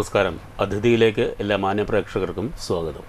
നമസ്കാരം അതിഥിയിലേക്ക് എല്ലാ മാന്യപ്രേക്ഷകർക്കും സ്വാഗതം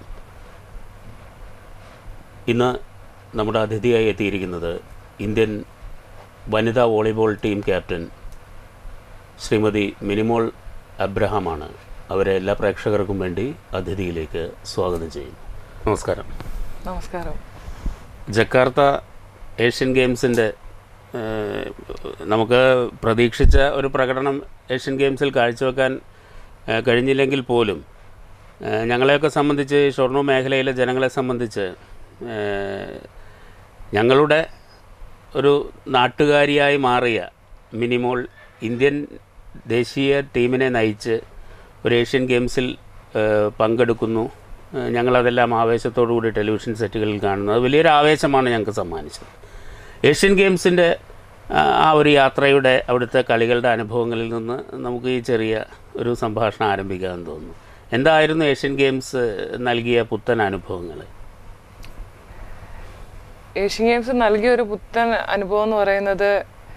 ഇന്ന് നമ്മുടെ അതിഥിയായി എത്തിയിരിക്കുന്നത് ഇന്ത്യൻ വനിതാ volleyball team captain Shrimati Minimol അബ്രഹാമാണ് അവരെ എല്ലാ പ്രേക്ഷകർക്കും വേണ്ടി അതിഥിയിലേക്ക് സ്വാഗതം ചെയ്യുന്നു നമസ്കാരം നമസ്കാരം ജക്കാർത്ത ഏഷ്യൻ ഗെയിംസിൻ്റെ നമുക്ക് പ്രതീക്ഷിച്ച ഒരു പ്രകടനം ഏഷ്യൻ ഗെയിംസിൽ കാഴ്ചവെക്കാൻ ഏഹ്, കഴിഞ്ഞില്ലെങ്കിൽ പോലും ഏഹ്, ഞങ്ങളെയൊക്കെ സംബന്ധിച്ച് ഈ ഷൊർണൂർ മേഖലയിലെ ജനങ്ങളെ സംബന്ധിച്ച് ഏഹ്, ഞങ്ങളുടെ ഒരു നാട്ടുകാരിയായി മാറിയ മിനിമോൾ ഇന്ത്യൻ ദേശീയ ടീമിനെ നയിച്ച് ഒരു ഏഷ്യൻ ഗെയിംസിൽ ഏഹ്, പങ്കെടുക്കുന്നു ഏഹ്, ഞങ്ങളതെല്ലാം ആവേശത്തോടു കൂടി ടെലിവിഷൻ സെറ്റുകളിൽ കാണുന്നു അത് വലിയൊരു ആവേശമാണ് ഞങ്ങൾക്ക് സമ്മാനിച്ചത് ഏഷ്യൻ ഗെയിംസിൻ്റെ ആ ഒരു യാത്രയുടെ അവിടുത്തെ കളികളുടെ അനുഭവങ്ങളിൽ നിന്ന് നമുക്ക് ഈ ചെറിയ ഒരു സംഭാഷണം ആരംഭിക്കാമെന്ന് തോന്നുന്നു എന്തായിരുന്നു ഏഷ്യൻ ഗെയിംസ് നൽകിയ പുത്തൻ അനുഭവങ്ങൾ ഏഷ്യൻ ഗെയിംസ് നൽകിയ ഒരു പുത്തൻ അനുഭവം എന്ന് പറയുന്നത്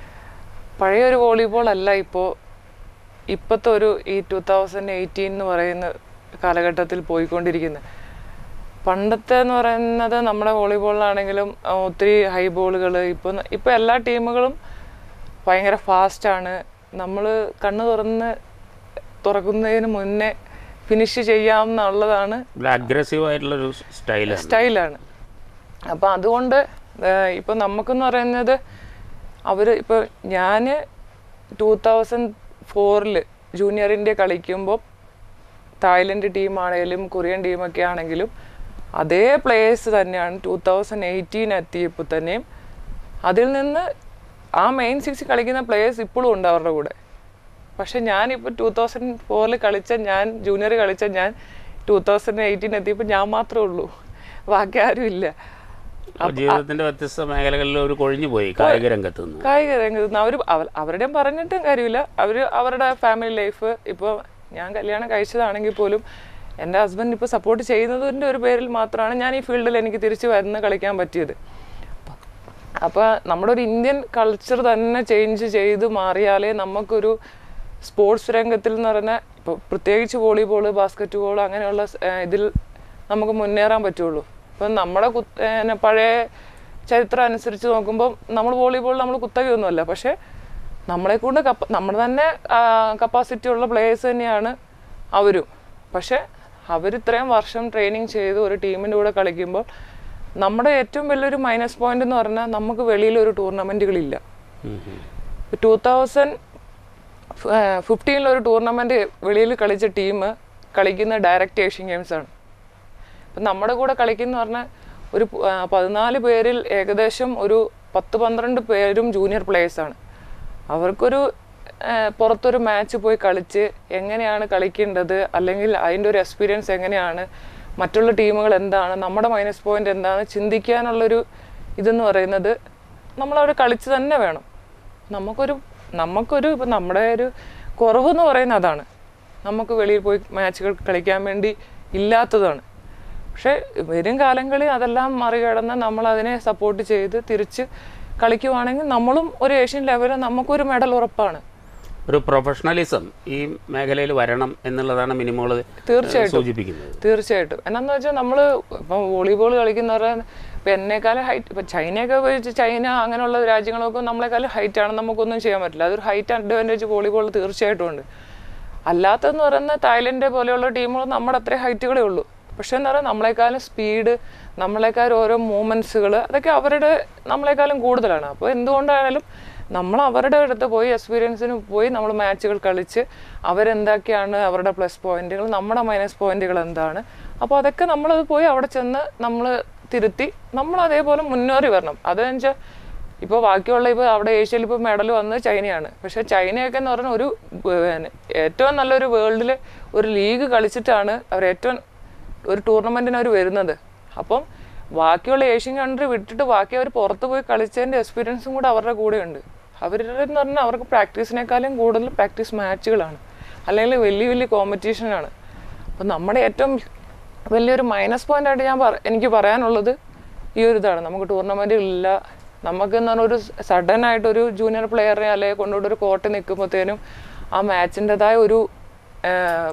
പഴയ ഒരു വോളിബോൾ അല്ല ഇപ്പോൾ ഇപ്പോഴത്തെ ഒരു ഈ ടൂ തൗസൻഡ് എയ്റ്റീൻ എന്ന് പറയുന്ന കാലഘട്ടത്തിൽ പോയിക്കൊണ്ടിരിക്കുന്നത് പണ്ടത്തെ എന്ന് പറയുന്നത് നമ്മുടെ വോളിബോളിലാണെങ്കിലും ആ, ഒത്തിരി ഹൈ ബോളുകൾ ഇപ്പോൾ ഇപ്പോൾ എല്ലാ ടീമുകളും ഭയങ്കര ഫാസ്റ്റാണ് നമ്മൾ കണ്ണ് തുറന്ന് തുറക്കുന്നതിന് മുന്നേ ഫിനിഷ് ചെയ്യാമെന്നുള്ളതാണ് അഗ്രസീവ് ആയിട്ടുള്ളൊരു സ്റ്റൈലാണ് സ്റ്റൈലാണ് അപ്പം അതുകൊണ്ട് ഏഹ്, ഇപ്പം നമുക്കെന്ന് പറയുന്നത് അവർ ഇപ്പോൾ ഞാൻ ടൂ തൗസൻഡ് ഫോറിൽ ജൂനിയർ ഇന്ത്യ കളിക്കുമ്പോൾ തായ്ലൻഡ് ടീമാണെങ്കിലും കൊറിയൻ ടീമൊക്കെ ആണെങ്കിലും അതേ പ്ലേയേഴ്സ് തന്നെയാണ് ടൂ തൗസൻഡ് എയ്റ്റീൻ എത്തിയപ്പോൾ തന്നെയും അതിൽ നിന്ന് ആ മെയിൻ സിക്സ് കളിക്കുന്ന പ്ലേയേഴ്സ് ഇപ്പോഴും ഉണ്ട് അവരുടെ കൂടെ പക്ഷെ ഞാനിപ്പോൾ ടൂ തൗസൻഡ് ഫോറിൽ കളിച്ച ഞാൻ ജൂനിയർ കളിച്ച ഞാൻ ടൂ തൗസൻഡ് എയ്റ്റീൻ എത്തിയപ്പോൾ ഞാൻ മാത്രമേ ഉള്ളൂ ബാക്കി ആരും ഇല്ല ജീവിതത്തിന്റെ വ്യത്യസ്ത മേഖലകളിൽ ഒരു കൊഴിഞ്ഞു പോയി കായിക രംഗത്ത് നിന്ന് കായിക രംഗത്ത് നിന്ന് അവർ അവരുടെയും പറഞ്ഞിട്ടും കാര്യമില്ല അവർ അവരുടെ ഫാമിലി ലൈഫ് ഇപ്പോൾ ഞാൻ കല്യാണം കഴിച്ചതാണെങ്കിൽ പോലും എൻ്റെ ഹസ്ബൻഡ് ഇപ്പോൾ സപ്പോർട്ട് ചെയ്യുന്നതിൻ്റെ ഒരു പേരിൽ മാത്രമാണ് ഞാൻ ഈ ഫീൽഡിൽ എനിക്ക് തിരിച്ച് വരുന്ന കളിക്കാൻ പറ്റിയത് അപ്പോൾ നമ്മുടെ ഒരു ഇന്ത്യൻ കൾച്ചർ തന്നെ ചേഞ്ച് ചെയ്ത് മാറിയാലേ നമുക്കൊരു സ്പോർട്സ് രംഗത്തിൽ എന്ന് പറഞ്ഞാൽ ഇപ്പോൾ പ്രത്യേകിച്ച് വോളിബോൾ ബാസ്ക്കറ്റ് ബോൾ അങ്ങനെയുള്ള സ്- ഏഹ് ഇതിൽ നമുക്ക് മുന്നേറാൻ പറ്റുള്ളൂ ഇപ്പം നമ്മുടെ കുത്ത് ഏഹ് പഴയ ചരിത്രം അനുസരിച്ച് നോക്കുമ്പോൾ നമ്മൾ വോളിബോൾ നമ്മൾ കുത്തകയൊന്നുമല്ല പക്ഷേ നമ്മളെ കൊണ്ട് കപ്പ നമ്മുടെ തന്നെ കപ്പാസിറ്റി ഉള്ള പ്ലേയേഴ്സ് തന്നെയാണ് അവരും പക്ഷേ അവർ ഇത്രയും വർഷം ട്രെയിനിങ് ചെയ്ത് ഒരു ടീമിൻ്റെ കൂടെ കളിക്കുമ്പോൾ നമ്മുടെ ഏറ്റവും വലിയൊരു മൈനസ് പോയിന്റ് എന്ന് പറഞ്ഞാൽ നമുക്ക് വെളിയിൽ ഒരു ടൂർണമെൻറ്റുകളില്ല ഉം ഉം. ടൂ തൗസൻഡ് ഫിഫ്റ്റീനിൽ ഒരു ടൂർണമെൻറ്റ് വെളിയിൽ കളിച്ച ടീം കളിക്കുന്ന ഡയറക്റ്റ് ഏഷ്യൻ ഗെയിംസ് ആണ് അപ്പം നമ്മുടെ കൂടെ കളിക്കുന്ന പറഞ്ഞാൽ ഒരു പ- ആ, പതിനാല് പേരിൽ ഏകദേശം ഒരു പത്ത് പന്ത്രണ്ട് പേരും ജൂനിയർ പ്ലേയേഴ്സാണ് അവർക്കൊരു ആ, പുറത്തൊരു മാച്ച് പോയി കളിച്ച് എങ്ങനെയാണ് കളിക്കേണ്ടത് അല്ലെങ്കിൽ അതിൻ്റെ ഒരു എക്സ്പീരിയൻസ് എങ്ങനെയാണ് മറ്റുള്ള ടീമുകൾ എന്താണ് നമ്മുടെ മൈനസ് പോയിന്റ് എന്താണ് ചിന്തിക്കാനുള്ളൊരു ഇതെന്ന് പറയുന്നത് നമ്മളവിടെ കളിച്ച് തന്നെ വേണം നമുക്കൊരു നമുക്കൊരു ഇപ്പം നമ്മുടെ ഒരു കുറവെന്ന് പറയുന്നത് അതാണ് നമുക്ക് വെളിയിൽ പോയി മാച്ചുകൾ കളിക്കാൻ വേണ്ടി ഇല്ലാത്തതാണ് പക്ഷേ വരും കാലങ്ങളിൽ അതെല്ലാം മറികടന്ന് നമ്മൾ അതിനെ സപ്പോർട്ട് ചെയ്ത് തിരിച്ച് കളിക്കുവാണെങ്കിൽ നമ്മളും ഒരു ഏഷ്യൻ ലെവലിൽ നമുക്കൊരു മെഡൽ ഉറപ്പാണ് ഒരു പ്രൊഫഷണലിസം ഈ മേഖലയിൽ വരണം എന്നുള്ളതാണ് മിനിമോള് തീർച്ചയായിട്ടും. സൂചിപ്പിക്കുന്നത് തീർച്ചയായിട്ടും എന്നാന്ന് വെച്ചാൽ നമ്മൾ ഇപ്പം വോളിബോൾ കളിക്കുന്നവരെ ഇപ്പം എന്നെക്കാളും ഹൈറ്റ് ഇപ്പം ചൈനയൊക്കെ ഉപയോഗിച്ച് ചൈന അങ്ങനെയുള്ള രാജ്യങ്ങളൊക്കെ നമ്മളെക്കാളും ഹൈറ്റാണ് നമുക്കൊന്നും ചെയ്യാൻ പറ്റില്ല അതൊരു ഹൈറ്റ് അഡ്വാൻറ്റേജ് വോളിബോൾ തീർച്ചയായിട്ടും ഉണ്ട് അല്ലാത്തതെന്ന് പറയുന്ന തായ്ലൻഡ് പോലെയുള്ള ടീമുകൾ നമ്മുടെ അത്രയും ഹൈറ്റുകളേ ഉള്ളൂ പക്ഷേ എന്താ പറയുക നമ്മളെക്കാളും സ്പീഡ് നമ്മളെക്കാളും ഓരോ മൂമെൻറ്റ്സുകൾ അതൊക്കെ അവരുടെ നമ്മളെക്കാളും കൂടുതലാണ് അപ്പോൾ എന്തുകൊണ്ടായാലും നമ്മൾ അവരുടെ അടുത്ത് പോയി എക്സ്പീരിയൻസിന് പോയി നമ്മൾ മാച്ചുകൾ കളിച്ച് അവരെന്തൊക്കെയാണ് അവരുടെ പ്ലസ് പോയിന്റുകൾ നമ്മുടെ മൈനസ് പോയിന്റുകൾ എന്താണ് അപ്പോൾ അതൊക്കെ നമ്മളത് പോയി അവിടെ ചെന്ന് നമ്മൾ തിരുത്തി നമ്മൾ അതേപോലെ മുന്നേറി വരണം അതെന്ന് വെച്ചാൽ ഇപ്പോൾ ബാക്കിയുള്ള ഇപ്പോൾ അവിടെ ഏഷ്യയിൽ ഇപ്പോൾ മെഡൽ വന്നത് ചൈനയാണ് പക്ഷേ ചൈനയൊക്കെ എന്ന് പറഞ്ഞാൽ ഒരു പിന്നെ ഏറ്റവും നല്ലൊരു വേൾഡിൽ ഒരു ലീഗ് കളിച്ചിട്ടാണ് അവർ ഏറ്റവും ഒരു ടൂർണമെൻറ്റിന് അവർ വരുന്നത് അപ്പം ബാക്കിയുള്ള ഏഷ്യൻ കൺട്രി വിട്ടിട്ട് ബാക്കി അവർ പുറത്ത് പോയി കളിച്ചതിൻ്റെ എക്സ്പീരിയൻസും കൂടെ അവരുടെ കൂടെയുണ്ട് അവരുടെ എന്ന് പറഞ്ഞാൽ അവർക്ക് പ്രാക്ടീസിനേക്കാളും കൂടുതൽ പ്രാക്ടീസ് മാച്ചുകളാണ് അല്ലെങ്കിൽ വലിയ വലിയ കോമ്പറ്റീഷനാണ് അപ്പം നമ്മുടെ ഏറ്റവും വലിയൊരു മൈനസ് പോയിന്റ് ആയിട്ട് ഞാൻ പറ എനിക്ക് പറയാനുള്ളത് ഈ ഒരു ഇതാണ് നമുക്ക് ടൂർണമെൻറ്റുകളില്ല നമുക്ക് എന്ന് പറഞ്ഞാൽ ഒരു സഡൻ ആയിട്ട് ഒരു ജൂനിയർ പ്ലെയറിനെ അല്ലെങ്കിൽ കൊണ്ടുപോയിട്ട് ഒരു കോർട്ട് നിൽക്കുമ്പോഴത്തേനും ആ മാച്ചിൻ്റെതായ ഒരു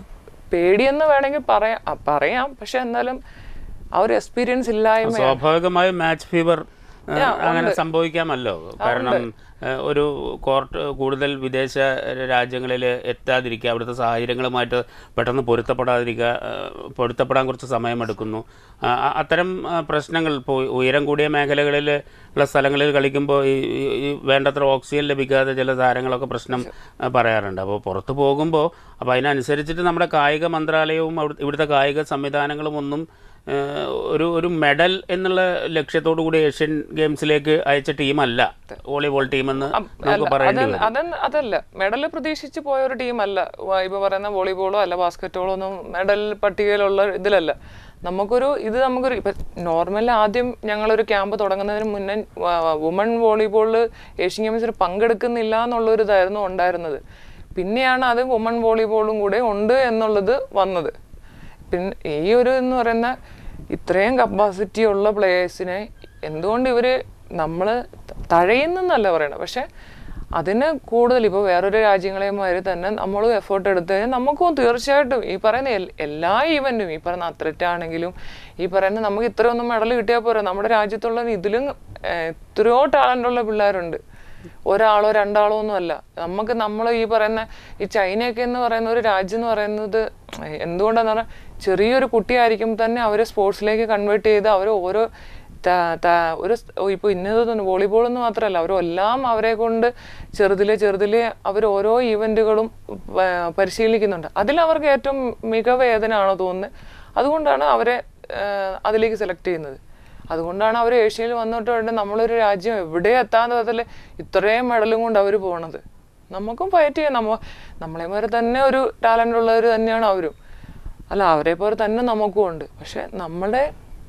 പേടിയെന്ന് വേണമെങ്കിൽ പറയാം ആ, പറയാം പക്ഷെ എന്നാലും ആ ഒരു എക്സ്പീരിയൻസ് ഇല്ലായ്മ സ്വാഭാവികമായും മാച്ച് ഫീവർ അങ്ങനെ സംഭവിക്കാമല്ലോ കാരണം ഏഹ്, ഒരു കോർട്ട് കൂടുതൽ വിദേശ രാജ്യങ്ങളിൽ എത്താതിരിക്കുക അവിടുത്തെ സാഹചര്യങ്ങളുമായിട്ട് പെട്ടെന്ന് പൊരുത്തപ്പെടാതിരിക്കുക ഏഹ്, പൊരുത്തപ്പെടാൻ കുറച്ച് സമയമെടുക്കുന്നു ആ, ആ, അത്തരം ആ, പ്രശ്നങ്ങൾ ഇപ്പോൾ ഉയരം കൂടിയ മേഖലകളിൽ ഉള്ള സ്ഥലങ്ങളിൽ കളിക്കുമ്പോൾ ഈ ഈ- ഈ വേണ്ടത്ര ഓക്സിജൻ ലഭിക്കാതെ ചില താരങ്ങളൊക്കെ പ്രശ്നം ആ, പറയാറുണ്ട് അപ്പോൾ പുറത്ത് പോകുമ്പോൾ അപ്പോൾ അതിനനുസരിച്ചിട്ട് നമ്മുടെ കായിക മന്ത്രാലയവും അവിടെ ഇവിടുത്തെ കായിക സംവിധാനങ്ങളും ഒന്നും ഏഹ് ഒരു ഒരു മെഡൽ എന്നുള്ള ലക്ഷ്യത്തോടു കൂടി ഏഷ്യൻ ഗെയിംസിലേക്ക് അയച്ച ടീമല്ല വോളിബോൾ ടീമെന്ന് നമുക്ക് പറയേണ്ടി അത് വരും അത് അതല്ല മെഡൽ പ്രതീക്ഷിച്ച് പോയ ഒരു ടീമല്ല വ- ഇപ്പൊ പറയുന്ന വോളിബോളോ അല്ല ബാസ്കറ്റോളോ ഒന്നും മെഡൽ പട്ടികയിലുള്ള ഇതിലല്ല നമുക്കൊരു ഇത് നമുക്കൊരു ഇപ്പൊ നോർമലി ആദ്യം ഞങ്ങളൊരു ക്യാമ്പ് തുടങ്ങുന്നതിന് മുന്നേ വുമൺ വോളിബോളിൽ ഏഷ്യൻ ഗെയിംസിൽ പങ്കെടുക്കുന്നില്ല എന്നുള്ളൊരു ഇതായിരുന്നു ഉണ്ടായിരുന്നത് പിന്നെയാണ് അത് വുമൺ വോളിബോളും കൂടെ ഉണ്ട് എന്നുള്ളത് വന്നത് പിന്നെ ഈ ഒരു എന്ന് പറയുന്ന ഇത്രയും കപ്പാസിറ്റി ഉള്ള പ്ലേയേഴ്സിനെ എന്തുകൊണ്ട് ഇവര് നമ്മൾ തഴയുന്നല്ല പറയണത് പക്ഷെ അതിന് കൂടുതൽ ഇപ്പോൾ വേറൊരു രാജ്യങ്ങളെമാതിരി തന്നെ നമ്മൾ എഫേർട്ട് എടുത്ത് കഴിഞ്ഞാൽ നമുക്കും തീർച്ചയായിട്ടും ഈ പറയുന്ന എൽ- എല്ലാ ഈവൻറ്റും ഈ പറയുന്ന അത്ലറ്റ് ആണെങ്കിലും ഈ പറയുന്ന നമുക്ക് ഇത്രയൊന്നും മെഡൽ കിട്ടിയാൽ പോരാ നമ്മുടെ രാജ്യത്തുള്ള ഇതിലും ഏഹ്, എത്രയോ ടാലൻ്റുള്ള പിള്ളേരുണ്ട് ഒരാളോ രണ്ടാളോ ഒന്നും അല്ല നമുക്ക് നമ്മൾ ഈ പറയുന്ന ഈ ചൈനയൊക്കെ എന്ന് പറയുന്ന ഒരു രാജ്യം എന്ന് പറയുന്നത് എന്തുകൊണ്ടാന്ന് പറഞ്ഞാൽ ചെറിയൊരു കുട്ടിയായിരിക്കും തന്നെ അവരെ സ്പോർട്സിലേക്ക് കൺവേർട്ട് ചെയ്ത് അവർ ഓരോ ത- ത- ഒരു സ്- ഇപ്പോൾ ഇന്നത് വോളിബോൾ എന്ന് മാത്രമല്ല അവരെല്ലാം അവരെ കൊണ്ട് ചെറുതിലെ ചെറുതിലെ അവർ ഓരോ ഈവൻറ്റുകളും പരിശീലിക്കുന്നുണ്ട് അതിൽ അവർക്ക് ഏറ്റവും മികവ് ഏതിനാണോ തോന്നുന്നത് അതുകൊണ്ടാണ് അവരെ ആ, അതിലേക്ക് സെലക്ട് ചെയ്യുന്നത് അതുകൊണ്ടാണ് അവർ ഏഷ്യയിൽ വന്നിട്ട് വേണ്ട നമ്മളൊരു രാജ്യം എവിടെ എത്താൻ വിധത്തിൽ ഇത്രയും മെഡലും കൊണ്ട് അവർ പോണത് നമുക്കും ഫൈറ്റ് ചെയ്യാം നമ്മ നമ്മളെമാരെ തന്നെ ഒരു ടാലൻ്റ് ഉള്ളവർ തന്നെയാണ് അവരും അല്ല അവരെ പോലെ തന്നെ നമുക്കും ഉണ്ട് പക്ഷെ നമ്മുടെ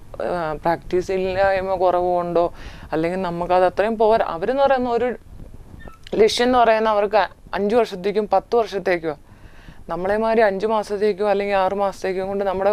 പ്രാക്ടീസ് ഇല്ലായ്മ കുറവ് കൊണ്ടോ അല്ലെങ്കിൽ നമുക്കത് അത്രയും പോരാ അവരെന്ന് പറയുന്ന ഒരു ലക്ഷ്യം എന്ന് പറയുന്ന അവർക്ക് അഞ്ച് വർഷത്തേക്കും പത്ത് വർഷത്തേക്കോ നമ്മളെമാതിരി അഞ്ച് മാസത്തേക്കോ അല്ലെങ്കിൽ ആറ് മാസത്തേക്കോ കൊണ്ട് നമ്മുടെ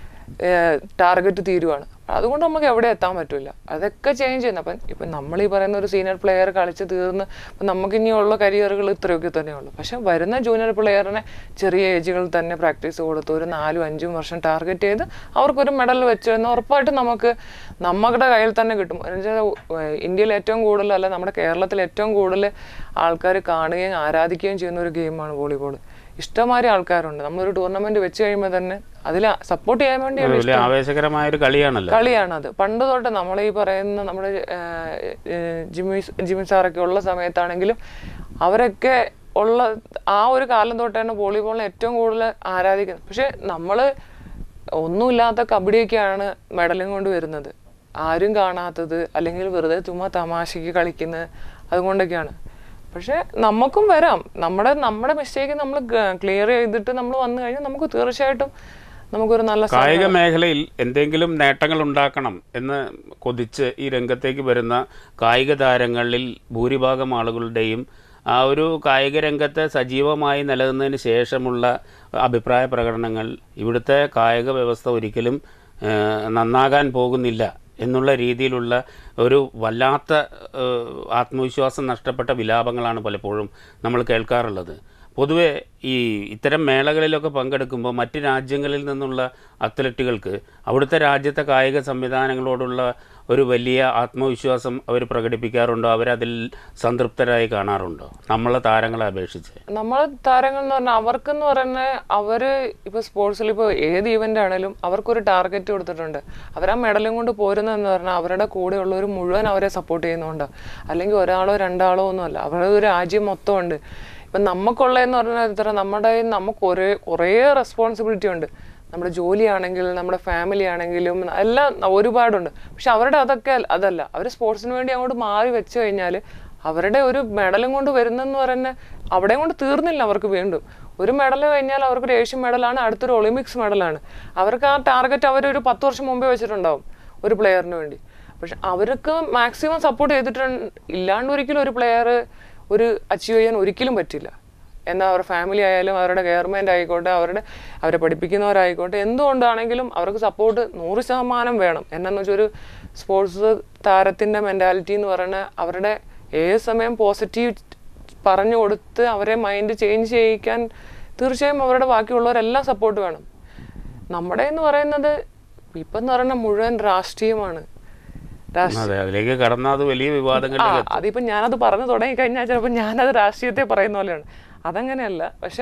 ടാർഗറ്റ് തീരുവാണ് അതുകൊണ്ട് നമുക്ക് എവിടെ എത്താൻ പറ്റില്ല അതൊക്കെ ചേഞ്ച് ചെയ്യുന്നു അപ്പം ഇപ്പം നമ്മൾ ഈ പറയുന്ന ഒരു സീനിയർ പ്ലെയർ കളിച്ച് തീർന്ന് ഇപ്പം നമുക്ക് ഇനിയുള്ള കരിയറുകൾ ഇത്രയൊക്കെ തന്നെയുള്ളൂ പക്ഷെ വരുന്ന ജൂനിയർ പ്ലെയറിനെ ചെറിയ ഏജുകളിൽ തന്നെ പ്രാക്ടീസ് കൊടുത്ത് ഒരു നാലും അഞ്ചും വർഷം ടാർഗറ്റ് ചെയ്ത് അവർക്കൊരു മെഡൽ വെച്ച് കഴിഞ്ഞാൽ ഉറപ്പായിട്ടും നമുക്ക് നമ്മുടെ കയ്യിൽ തന്നെ കിട്ടും എന്നുവെച്ചാൽ ഇന്ത്യയിൽ ഏറ്റവും കൂടുതൽ അല്ല നമ്മുടെ കേരളത്തിൽ ഏറ്റവും കൂടുതൽ ആൾക്കാർ കാണുകയും ആരാധിക്കുകയും ചെയ്യുന്ന ഒരു ഗെയിമാണ് വോളിബോൾ ഇഷ്ടംമാതിരി ആൾക്കാരുണ്ട് നമ്മളൊരു ടൂർണമെന്റ് വെച്ച് കഴിയുമ്പോൾ തന്നെ അതിൽ സപ്പോർട്ട് ചെയ്യാൻ വേണ്ടി ഒരു വലിയ ആവേശകരമായ ഒരു കളിയാണല്ലോ കളിയാണത് പണ്ട് തൊട്ട് നമ്മൾ ഈ പറയുന്ന നമ്മുടെ ഏഹ്, ഏഹ്, ജിമ്മി ജിമ്മി സാറൊക്കെ ഉള്ള സമയത്താണെങ്കിലും അവരൊക്കെ ഉള്ള ആ ഒരു കാലം തൊട്ടാണ് വോളിബോളിനെ ഏറ്റവും കൂടുതൽ ആരാധിക്കുന്നത് പക്ഷെ നമ്മൾ ഒന്നുമില്ലാത്ത കബഡിയൊക്കെയാണ് മെഡലും കൊണ്ട് വരുന്നത് ആരും കാണാത്തത് അല്ലെങ്കിൽ വെറുതെ ചുമ്മാ തമാശയ്ക്ക് കളിക്കുന്നത് അതുകൊണ്ടൊക്കെയാണ് പക്ഷെ നമുക്കും വരാം നമ്മുടെ നമ്മുടെ മിസ്റ്റേക്ക് നമ്മൾ ക്ലിയർ ചെയ്തിട്ട് നമ്മൾ വന്നു കഴിഞ്ഞാൽ നമുക്ക് തീർച്ചയായിട്ടും നമുക്കൊരു നല്ല സ്ഥ- കായിക മേഖലയിൽ എന്തെങ്കിലും നേട്ടങ്ങൾ ഉണ്ടാക്കണം എന്ന് കൊതിച്ച് ഈ രംഗത്തേക്ക് വരുന്ന കായിക താരങ്ങളിൽ ഭൂരിഭാഗം ആളുകളുടെയും ആ ഒരു കായിക രംഗത്ത് സജീവമായി നിലനിന്നതിന് ശേഷമുള്ള അഭിപ്രായ പ്രകടനങ്ങൾ ഇവിടുത്തെ കായിക വ്യവസ്ഥ ഒരിക്കലും ആ, നന്നാകാൻ പോകുന്നില്ല എന്നുള്ള രീതിയിലുള്ള ഒരു വല്ലാത്ത ആ, ആത്മവിശ്വാസം നഷ്ടപ്പെട്ട വിലാപങ്ങളാണ് പലപ്പോഴും നമ്മൾ കേൾക്കാറുള്ളത് പൊതുവെ ഈ ഇത്തരം മേളകളിലൊക്കെ പങ്കെടുക്കുമ്പോൾ മറ്റ് രാജ്യങ്ങളിൽ നിന്നുള്ള അത്ലറ്റുകൾക്ക് അവിടുത്തെ രാജ്യത്തെ കായിക സംവിധാനങ്ങളോടുള്ള ഒരു വലിയ ആത്മവിശ്വാസം അവർ പ്രകടിപ്പിക്കാറുണ്ടോ അവരതിൽ സംതൃപ്തരായി കാണാറുണ്ടോ നമ്മളെ താരങ്ങളെ അപേക്ഷിച്ച് നമ്മളെ താരങ്ങൾ എന്ന് പറഞ്ഞാൽ അവർക്കെന്ന് പറഞ്ഞാൽ അവര് ഇപ്പൊ സ്പോർട്സിൽ ഇപ്പോൾ ഏത് ഇവന്റ് ആണെങ്കിലും അവർക്കൊരു ടാർഗറ്റ് കൊടുത്തിട്ടുണ്ട് അവർ ആ മെഡലും കൊണ്ട് പോരുന്നതെന്ന് പറഞ്ഞാൽ അവരുടെ കൂടെയുള്ളവർ മുഴുവൻ അവരെ സപ്പോർട്ട് ചെയ്യുന്നുണ്ട് അല്ലെങ്കിൽ ഒരാളോ രണ്ടാളോ ഒന്നുമല്ല അവരുടെ ഒരു രാജ്യം മൊത്തം ഉണ്ട് ഇപ്പം നമുക്കുള്ളതെന്ന് പറഞ്ഞാൽ ഇത്ര നമ്മുടെ കയ്യിൽ നമുക്ക് ഒരേ കുറേ റെസ്പോൺസിബിലിറ്റി ഉണ്ട് നമ്മുടെ ജോലിയാണെങ്കിൽ നമ്മുടെ ഫാമിലി ആണെങ്കിലും എല്ലാം ഒരുപാടുണ്ട് പക്ഷെ അവരുടെ അതൊക്കെ അല്ല- അതല്ല അവർ സ്പോർട്സിന് വേണ്ടി അങ്ങോട്ട് മാറി വെച്ച് കഴിഞ്ഞാൽ അവരുടെ ഒരു മെഡലും കൊണ്ട് വരുന്നെന്ന് പറയുന്ന അവിടെ കൊണ്ട് തീർന്നില്ല അവർക്ക് വീണ്ടും ഒരു മെഡൽ കഴിഞ്ഞാൽ അവർക്കൊരു ഏഷ്യൻ മെഡലാണ് അടുത്തൊരു ഒളിമ്പിക്സ് മെഡലാണ് അവർക്ക് ആ ടാർഗറ്റ് അവർ ഒരു പത്ത് വർഷം മുമ്പേ വെച്ചിട്ടുണ്ടാവും ഒരു പ്ലെയറിന് വേണ്ടി പക്ഷെ അവർക്ക് മാക്സിമം സപ്പോർട്ട് ചെയ്തിട്ടുണ്ട് ഇല്ലാണ്ട് ഒരിക്കലും ഒരു പ്ലെയർ ഒരു അച്ചീവ് ചെയ്യാൻ ഒരിക്കലും പറ്റില്ല എന്നാൽ അവരുടെ ഫാമിലി ആയാലും അവരുടെ ഗവൺമെൻറ് ആയിക്കോട്ടെ അവരുടെ അവരെ പഠിപ്പിക്കുന്നവരായിക്കോട്ടെ എന്തുകൊണ്ടാണെങ്കിലും അവർക്ക് സപ്പോർട്ട് നൂറ് ശതമാനം വേണം എന്നാന്ന് വെച്ചാൽ ഒരു സ്പോർട്സ് താരത്തിൻ്റെ മെൻറ്റാലിറ്റി എന്ന് പറയുന്നത് അവരുടെ ഏത് സമയം പോസിറ്റീവ് പറഞ്ഞു കൊടുത്ത് അവരെ മൈൻഡ് ചേഞ്ച് ചെയ്യിക്കാൻ തീർച്ചയായും അവരുടെ ബാക്കിയുള്ളവരെല്ലാം സപ്പോർട്ട് വേണം നമ്മുടെ എന്ന് പറയുന്നത് ഇപ്പം എന്ന് പറയുന്നത് മുഴുവൻ രാഷ്ട്രീയമാണ് രാഷ്ട്രീയ അതെ അതിലേക്ക് കടന്നാൽ അത് വലിയ ആ വിവാദങ്ങളിലേക്ക് അതിപ്പോ ഞാനത് പറഞ്ഞു തുടങ്ങി കഴിഞ്ഞാൽ ചിലപ്പോൾ ഞാനത് രാഷ്ട്രീയത്തെ പറയുന്ന പോലെയാണ് അതങ്ങനെയല്ല പക്ഷെ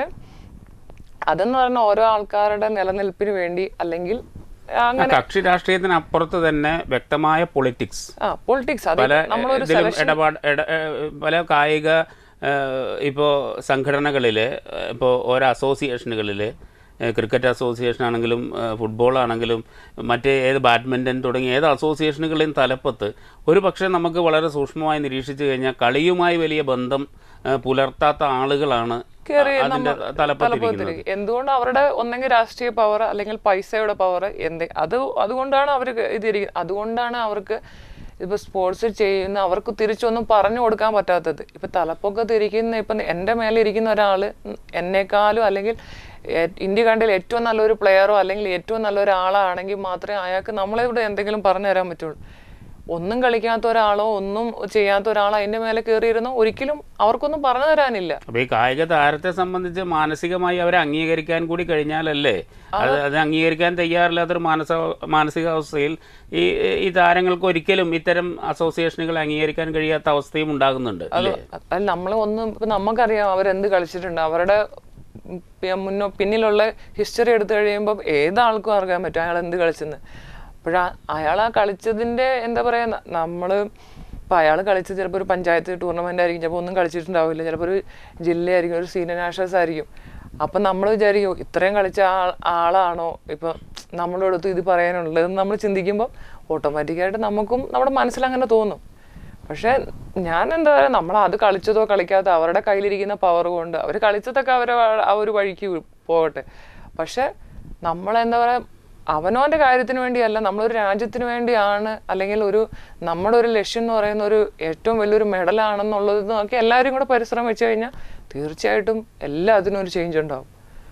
അതെന്ന് പറഞ്ഞ ഓരോ ആൾക്കാരുടെ നിലനിൽപ്പിന് വേണ്ടി അല്ലെങ്കിൽ അങ്ങനെ കക്ഷി രാഷ്ട്രീയത്തിന് അപ്പുറത്ത് തന്നെ വ്യക്തമായ പൊളിറ്റിക്സ് ആ പൊളിറ്റിക്സ് അത് പല നമ്മളൊരു ഇതിലും സെലക്ഷൻ ഇടപാട് ഇട- ഏഹ് പല കായിക ഏഹ് ഇപ്പോൾ സംഘടനകളിൽ ഇപ്പോൾ ഓരോ അസോസിയേഷനുകളിൽ ക്രിക്കറ്റ് അസോസിയേഷൻ ആണെങ്കിലും ഫുട്ബോൾ ആണെങ്കിലും മറ്റ് ഏത് ബാഡ്മിൻ്റൺ തുടങ്ങിയ ഏത് അസോസിയേഷനുകളെയും തലപ്പത്ത് ഒരു പക്ഷേ നമുക്ക് വളരെ സൂക്ഷ്മമായി നിരീക്ഷിച്ചു കഴിഞ്ഞാൽ കളിയുമായി വലിയ ബന്ധം ഏഹ് പുലർത്താത്ത ആളുകളാണ് കേറി അതിൻ്റെ തലപ്പത്തിരിക്കുന്നത് തലപ്പത്തിരിക്കും എന്തുകൊണ്ട് അവരുടെ ഒന്നെങ്കിൽ രാഷ്ട്രീയ പവർ അല്ലെങ്കിൽ പൈസയുടെ പവർ എന്ത് അത് അതുകൊണ്ടാണ് അവർ ഇതിരിക്കുന്നത് അതുകൊണ്ടാണ് അവർക്ക് ഇപ്പൊ സ്പോർട്സ് ചെയ്യുന്ന അവർക്ക് തിരിച്ചൊന്നും പറഞ്ഞു കൊടുക്കാൻ പറ്റാത്തത് ഇപ്പൊ തലപ്പൊക്കത്ത് ഇരിക്കുന്ന ഇപ്പൊ എൻ്റെ മേലെ ഇരിക്കുന്ന ഒരാള് എന്നെക്കാളും അല്ലെങ്കിൽ ഏ- ഇന്ത്യ കണ്ടതിൽ ഏറ്റവും നല്ലൊരു പ്ലെയറോ അല്ലെങ്കിൽ ഏറ്റവും നല്ലൊരു ആളാണെങ്കിൽ മാത്രമേ അയാൾക്ക് നമ്മളെ ഇവിടെ എന്തെങ്കിലും പറഞ്ഞു തരാൻ പറ്റുള്ളൂ ഒന്നും കളിക്കാത്ത ഒരാളോ ഒന്നും ചെയ്യാത്ത ഒരാളോ അതിന്റെ മേലെ കയറിയിരുന്നോ ഒരിക്കലും അവർക്കൊന്നും പറഞ്ഞു തരാനില്ല അപ്പോൾ ഈ കായിക താരത്തെ സംബന്ധിച്ച് മാനസികമായി അവരെ അംഗീകരിക്കാൻ കൂടി കഴിഞ്ഞാലല്ലേ അത് അത് അംഗീകരിക്കാൻ തയ്യാറില്ലാത്തൊരു മാനസ മാനസികാവസ്ഥയിൽ ഈ ഈ താരങ്ങൾക്ക് ഒരിക്കലും ഇത്തരം അസോസിയേഷനുകൾ അംഗീകരിക്കാൻ കഴിയാത്ത അവസ്ഥയും ഉണ്ടാകുന്നുണ്ട് അല്ലേ അല്ല നമ്മൾ ഒന്ന് ഇപ്പൊ നമുക്കറിയാം അവരെന്ത് കളിച്ചിട്ടുണ്ട് അവരുടെ ഉം പി- മുന്നോ പിന്നിലുള്ള ഹിസ്റ്ററി എടുത്തു കഴിയുമ്പോൾ ഏതാൾക്കും അറിയാൻ പറ്റും അയാൾ എന്ത് കളിച്ചെന്ന് അപ്പോഴാ അയാൾ ആ കളിച്ചതിന്റെ എന്താ പറയാ ന- നമ്മള് ഇപ്പൊ അയാൾ കളിച്ചത് ചിലപ്പോൾ ഒരു പഞ്ചായത്ത് ടൂർണമെന്റ് ആയിരിക്കും ചിലപ്പോൾ ഒന്നും കളിച്ചിട്ടുണ്ടാവില്ല ചിലപ്പോൾ ഒരു ജില്ലയായിരിക്കും ഒരു സീനിയർ നാഷണൽസ് ആയിരിക്കും അപ്പം നമ്മൾ വിചാരിക്കും ഇത്രയും കളിച്ച ആൾ ആളാണോ ഇപ്പം നമ്മുടെ അടുത്ത് ഇത് പറയാനുള്ളതെന്ന് നമ്മൾ ചിന്തിക്കുമ്പോൾ ഓട്ടോമാറ്റിക്കായിട്ട് നമുക്കും നമ്മുടെ മനസ്സിൽ അങ്ങനെ തോന്നും പക്ഷെ ഞാൻ എന്താ പറയുക നമ്മൾ അത് കളിച്ചതോ കളിക്കാത്തോ അവരുടെ കയ്യിലിരിക്കുന്ന പവർ കൊണ്ട് അവർ കളിച്ചതൊക്കെ അവരെ വ- ആ ഒരു വഴിക്ക് വി- പോകട്ടെ പക്ഷെ നമ്മളെന്താ പറയുക അവനവൻ്റെ കാര്യത്തിന് വേണ്ടിയല്ല നമ്മളൊരു രാജ്യത്തിന് വേണ്ടിയാണ് അല്ലെങ്കിൽ ഒരു നമ്മുടെ ഒരു ലക്ഷ്യം എന്ന് പറയുന്ന ഒരു ഏറ്റവും വലിയൊരു മെഡലാണെന്നുള്ളത് നോക്കി എല്ലാവരും കൂടെ പരിശ്രമം വെച്ച് കഴിഞ്ഞാൽ തീർച്ചയായിട്ടും എല്ലാത്തിനും ഒരു ചേഞ്ച് ഉണ്ടാവും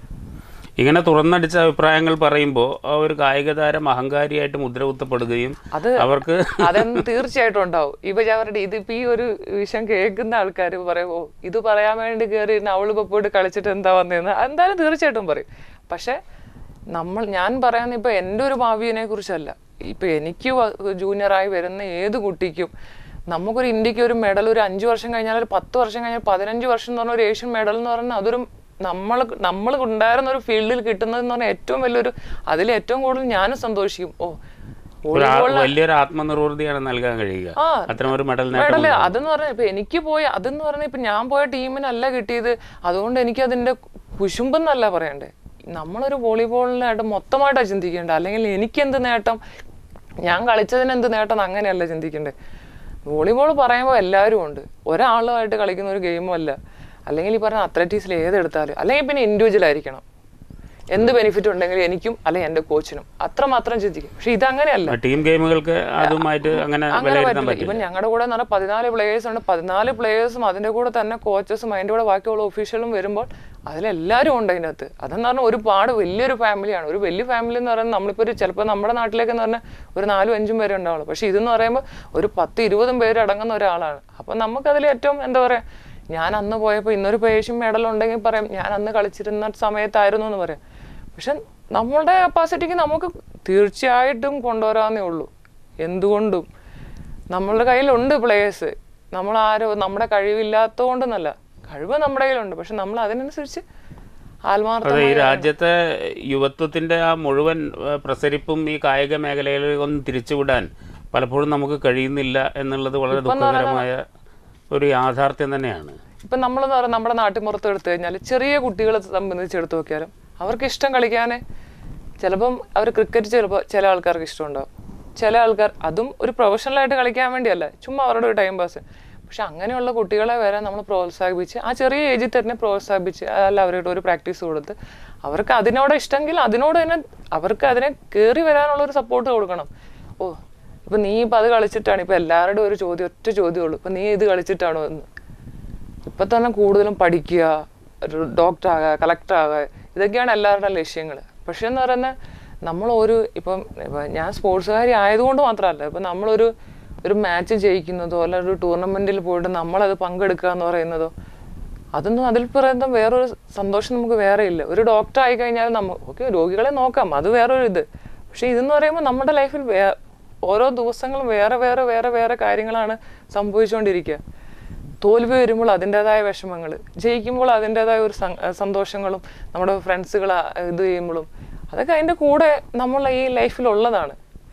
ഇങ്ങനെ തുറന്നടിച്ച അഭിപ്രായങ്ങൾ പറയുമ്പോൾ ആ ഒരു കായിക താരം അഹങ്കാരിയായിട്ട് മുദ്രകുത്തപ്പെടുകയും അത് അവർക്ക് അതെന്ന് തീർച്ചയായിട്ടും ഉണ്ടാവും ഇപ്പൊ ഞാൻ പറയട്ടെ ഇതിപ്പോ ഈ ഒരു വിഷയം കേൾക്കുന്ന ആൾക്കാർ പറയും ഓ ഇത് പറയാൻ വേണ്ടി കയറി അവള് ഇപ്പൊ പോയിട്ട് കളിച്ചിട്ട് എന്താ വന്നതെന്ന് എന്തായാലും തീർച്ചയായിട്ടും പറയും പക്ഷെ നമ്മൾ ഞാൻ പറയാൻ ഇപ്പൊ എൻ്റെ ഒരു ഭാവിയെ കുറിച്ചല്ല ഇപ്പൊ എനിക്ക് ജൂനിയറായി വരുന്ന ഏത് കുട്ടിക്കും നമുക്കൊരു ഇന്ത്യക്ക് ഒരു മെഡൽ ഒരു അഞ്ച് വർഷം കഴിഞ്ഞാൽ ഒരു പത്ത് വർഷം കഴിഞ്ഞാൽ പതിനഞ്ച് വർഷം എന്ന് പറഞ്ഞ ഒരു ഏഷ്യൻ മെഡൽ എന്ന് പറഞ്ഞാൽ അതൊരു നമ്മൾ നമ്മൾ ഉണ്ടായിരുന്ന ഒരു ഫീൽഡിൽ കിട്ടുന്നതെന്ന് പറഞ്ഞാൽ ഏറ്റവും വലിയൊരു അതിൽ ഏറ്റവും കൂടുതൽ ഞാനും സന്തോഷിക്കും ഓ ഒരു ആ- വലിയൊരു ആത്മനിർവൃതിയാണ് നൽകാൻ കഴിയുക ആ, അത്തരം ഒരു മെഡൽ നേട്ടം മെഡല് അതെന്ന് പറഞ്ഞാൽ ഇപ്പൊ എനിക്ക് പോയ അതെന്ന് പറഞ്ഞാൽ ഇപ്പൊ ഞാൻ പോയ ടീമിനല്ല കിട്ടിയത് അതുകൊണ്ട് എനിക്ക് അതിന്റെ കുശുമ്പെന്നല്ല പറയണ്ടേ നമ്മളൊരു വോളിബോളിനായിട്ട് മൊത്തമായിട്ടാണ് ചിന്തിക്കേണ്ടത് അല്ലെങ്കിൽ എനിക്ക് എന്ത് നേട്ടം ഞാൻ കളിച്ചതിന് എന്ത് നേട്ടം അങ്ങനെയല്ല ചിന്തിക്കണ്ടേ വോളിബോൾ പറയുമ്പോൾ എല്ലാവരും ഉണ്ട് ഒരാളുമായിട്ട് കളിക്കുന്ന ഒരു ഗെയിമും അല്ല അല്ലെങ്കിൽ ഈ പറഞ്ഞ അത്ലറ്റീസിൽ ഏതെടുത്താലും അല്ലെങ്കിൽ പിന്നെ ഇൻഡിവിജ്വൽ ആയിരിക്കണം എന്ത് ബെനിഫിറ്റ് ഉണ്ടെങ്കിലും എനിക്കും അല്ലെങ്കിൽ എൻ്റെ കോച്ചിനും അത്രമാത്രം ചിന്തിക്കും പക്ഷെ ഇതങ്ങനെയല്ല ടീം ഗെയിമുകൾക്ക് അതുമായിട്ട് അങ്ങനെ അങ്ങനെ വിലയിരുത്താൻ പറ്റില്ല പറ്റില്ല ഇവൻ ഞങ്ങളുടെ കൂടെ എന്ന് പറഞ്ഞാൽ പതിനാല് പ്ലേയേഴ്സ് ഉണ്ട് പതിനാല് പ്ലേയേഴ്സും അതിന്റെ കൂടെ തന്നെ കോച്ചസും അതിന്റെ കൂടെ ബാക്കിയുള്ള ഒഫീഷ്യലും വരുമ്പോൾ അതിലെല്ലാവരും ഉണ്ട് അതിൻ്റെ അകത്ത് അതെന്ന് പറഞ്ഞാൽ ഒരുപാട് വലിയൊരു ഫാമിലിയാണ് ഒരു വലിയ ഫാമിലി എന്ന് പറയുന്നത് നമ്മളിപ്പോൾ ഒരു ചിലപ്പോൾ നമ്മുടെ നാട്ടിലേക്ക് എന്ന് പറഞ്ഞാൽ ഒരു നാലും അഞ്ചും പേരെ ഉണ്ടാവുള്ളൂ പക്ഷേ ഇതെന്ന് പറയുമ്പോൾ ഒരു പത്ത് ഇരുപതും പേര് അടങ്ങുന്ന ഒരാളാണ് അപ്പം നമുക്കതിൽ ഏറ്റവും എന്താ പറയുക ഞാൻ അന്ന് പോയപ്പോൾ ഇന്നൊരു പേഷ്യൻ മെഡൽ ഉണ്ടെങ്കിൽ പറയാം ഞാൻ അന്ന് കളിച്ചിരുന്ന സമയത്തായിരുന്നു എന്ന് പറയാം പക്ഷെ നമ്മളുടെ കപ്പാസിറ്റിക്ക് നമുക്ക് തീർച്ചയായിട്ടും കൊണ്ടുവരാന്നേ ഉള്ളൂ എന്തുകൊണ്ടും നമ്മളുടെ കയ്യിലുണ്ട് പ്ലേയേഴ്സ് നമ്മൾ ആരോ നമ്മുടെ കഴിവില്ലാത്തതുകൊണ്ടെന്നല്ല കഴിവ് നമ്മുടെ കയ്യിലുണ്ട് പക്ഷെ നമ്മൾ അതിനനുസരിച്ച് അതെ ഈ ആത്മാർത്ഥമായി രാജ്യത്തെ യുവത്വത്തിന്റെ ആ മുഴുവൻ ഏഹ്, പ്രസരിപ്പും ഈ കായിക മേഖലയിലേക്ക് ഒന്ന് തിരിച്ചുവിടാൻ പലപ്പോഴും നമുക്ക് കഴിയുന്നില്ല എന്നുള്ളത് വളരെ ദുഃഖകരമായ ഒരു യാഥാർത്ഥ്യം തന്നെയാണ് ഇപ്പം നമ്മളെന്ന് പറയുന്നത് നമ്മുടെ നാട്ടിൻപുറത്ത് എടുത്തു കഴിഞ്ഞാൽ ചെറിയ കുട്ടികളെ സംബന്ധിച്ച് എടുത്തു നോക്കിയാലും അവർക്ക് ഇഷ്ടം കളിക്കാനേ ചിലപ്പം അവർ ക്രിക്കറ്റ് ചിലപ്പോൾ ചില ആൾക്കാർക്ക് ഇഷ്ടമുണ്ടാവും ചില ആൾക്കാർ അതും ഒരു പ്രൊഫഷണലായിട്ട് കളിക്കാൻ വേണ്ടിയല്ല ചുമ്മാ അവരുടെ ഒരു ടൈം പാസ് പക്ഷെ അങ്ങനെയുള്ള കുട്ടികളെ വരെ നമ്മൾ പ്രോത്സാഹിപ്പിച്ച് ആ ചെറിയ ഏജിൽ തന്നെ പ്രോത്സാഹിപ്പിച്ച് അല്ല അവരുടെ ഒരു പ്രാക്ടീസ് കൊടുത്ത് അവർക്ക് അതിനോട് ഇഷ്ടമെങ്കിൽ അതിനോട് തന്നെ അവർക്ക് അതിനെ കയറി വരാനുള്ള ഒരു സപ്പോർട്ട് കൊടുക്കണം ഓ ഇപ്പം നീ ഇപ്പം അത് കളിച്ചിട്ടാണ് ഇപ്പം എല്ലാവരുടെയും ഒരു ചോദ്യം ഒറ്റ ചോദ്യമുള്ളൂ ഇപ്പം നീ ഇത് കളിച്ചിട്ടാണോ എന്ന് ഇപ്പൊ തന്നെ കൂടുതലും പഠിക്കുക ഒരു ഡോക്ടർ ആകുക കളക്ടർ ആകുക ഇതൊക്കെയാണ് എല്ലാവരുടെയും ലക്ഷ്യങ്ങൾ പക്ഷെ എന്ന് പറയുന്നത് നമ്മൾ ഒരു ഇപ്പം ഇപ്പം ഞാൻ സ്പോർട്സുകാരി ആയതുകൊണ്ട് മാത്രമല്ല ഇപ്പം നമ്മളൊരു ഒരു മാച്ച് ജയിക്കുന്നതോ അല്ല ഒരു ടൂർണമെന്റിൽ പോയിട്ട് നമ്മളത് പങ്കെടുക്കുക എന്ന് പറയുന്നതോ അതൊന്നും അതിൽ പറയുന്ന വേറൊരു സന്തോഷം നമുക്ക് വേറെ ഇല്ല ഒരു ഡോക്ടർ ആയി കഴിഞ്ഞാൽ നമ്മൾ ഓക്കെ രോഗികളെ നോക്കാം അത് വേറൊരു ഇത് പക്ഷെ ഇതെന്ന് പറയുമ്പോൾ നമ്മുടെ ലൈഫിൽ വേ- ഓരോ ദിവസങ്ങളും വേറെ വേറെ വേറെ വേറെ കാര്യങ്ങളാണ് സംഭവിച്ചുകൊണ്ടിരിക്കുക തോൽവി വരുമ്പോൾ അതിൻ്റെതായ വിഷമങ്ങൾ ജയിക്കുമ്പോൾ അതിൻ്റെതായ ഒരു സം- സന്തോഷങ്ങളും നമ്മുടെ ഫ്രണ്ട്സുകൾ ഇത് ചെയ്യുമ്പോഴും അതൊക്കെ അതിൻ്റെ കൂടെ നമ്മൾ ഈ ലൈഫിലുള്ളതാണ്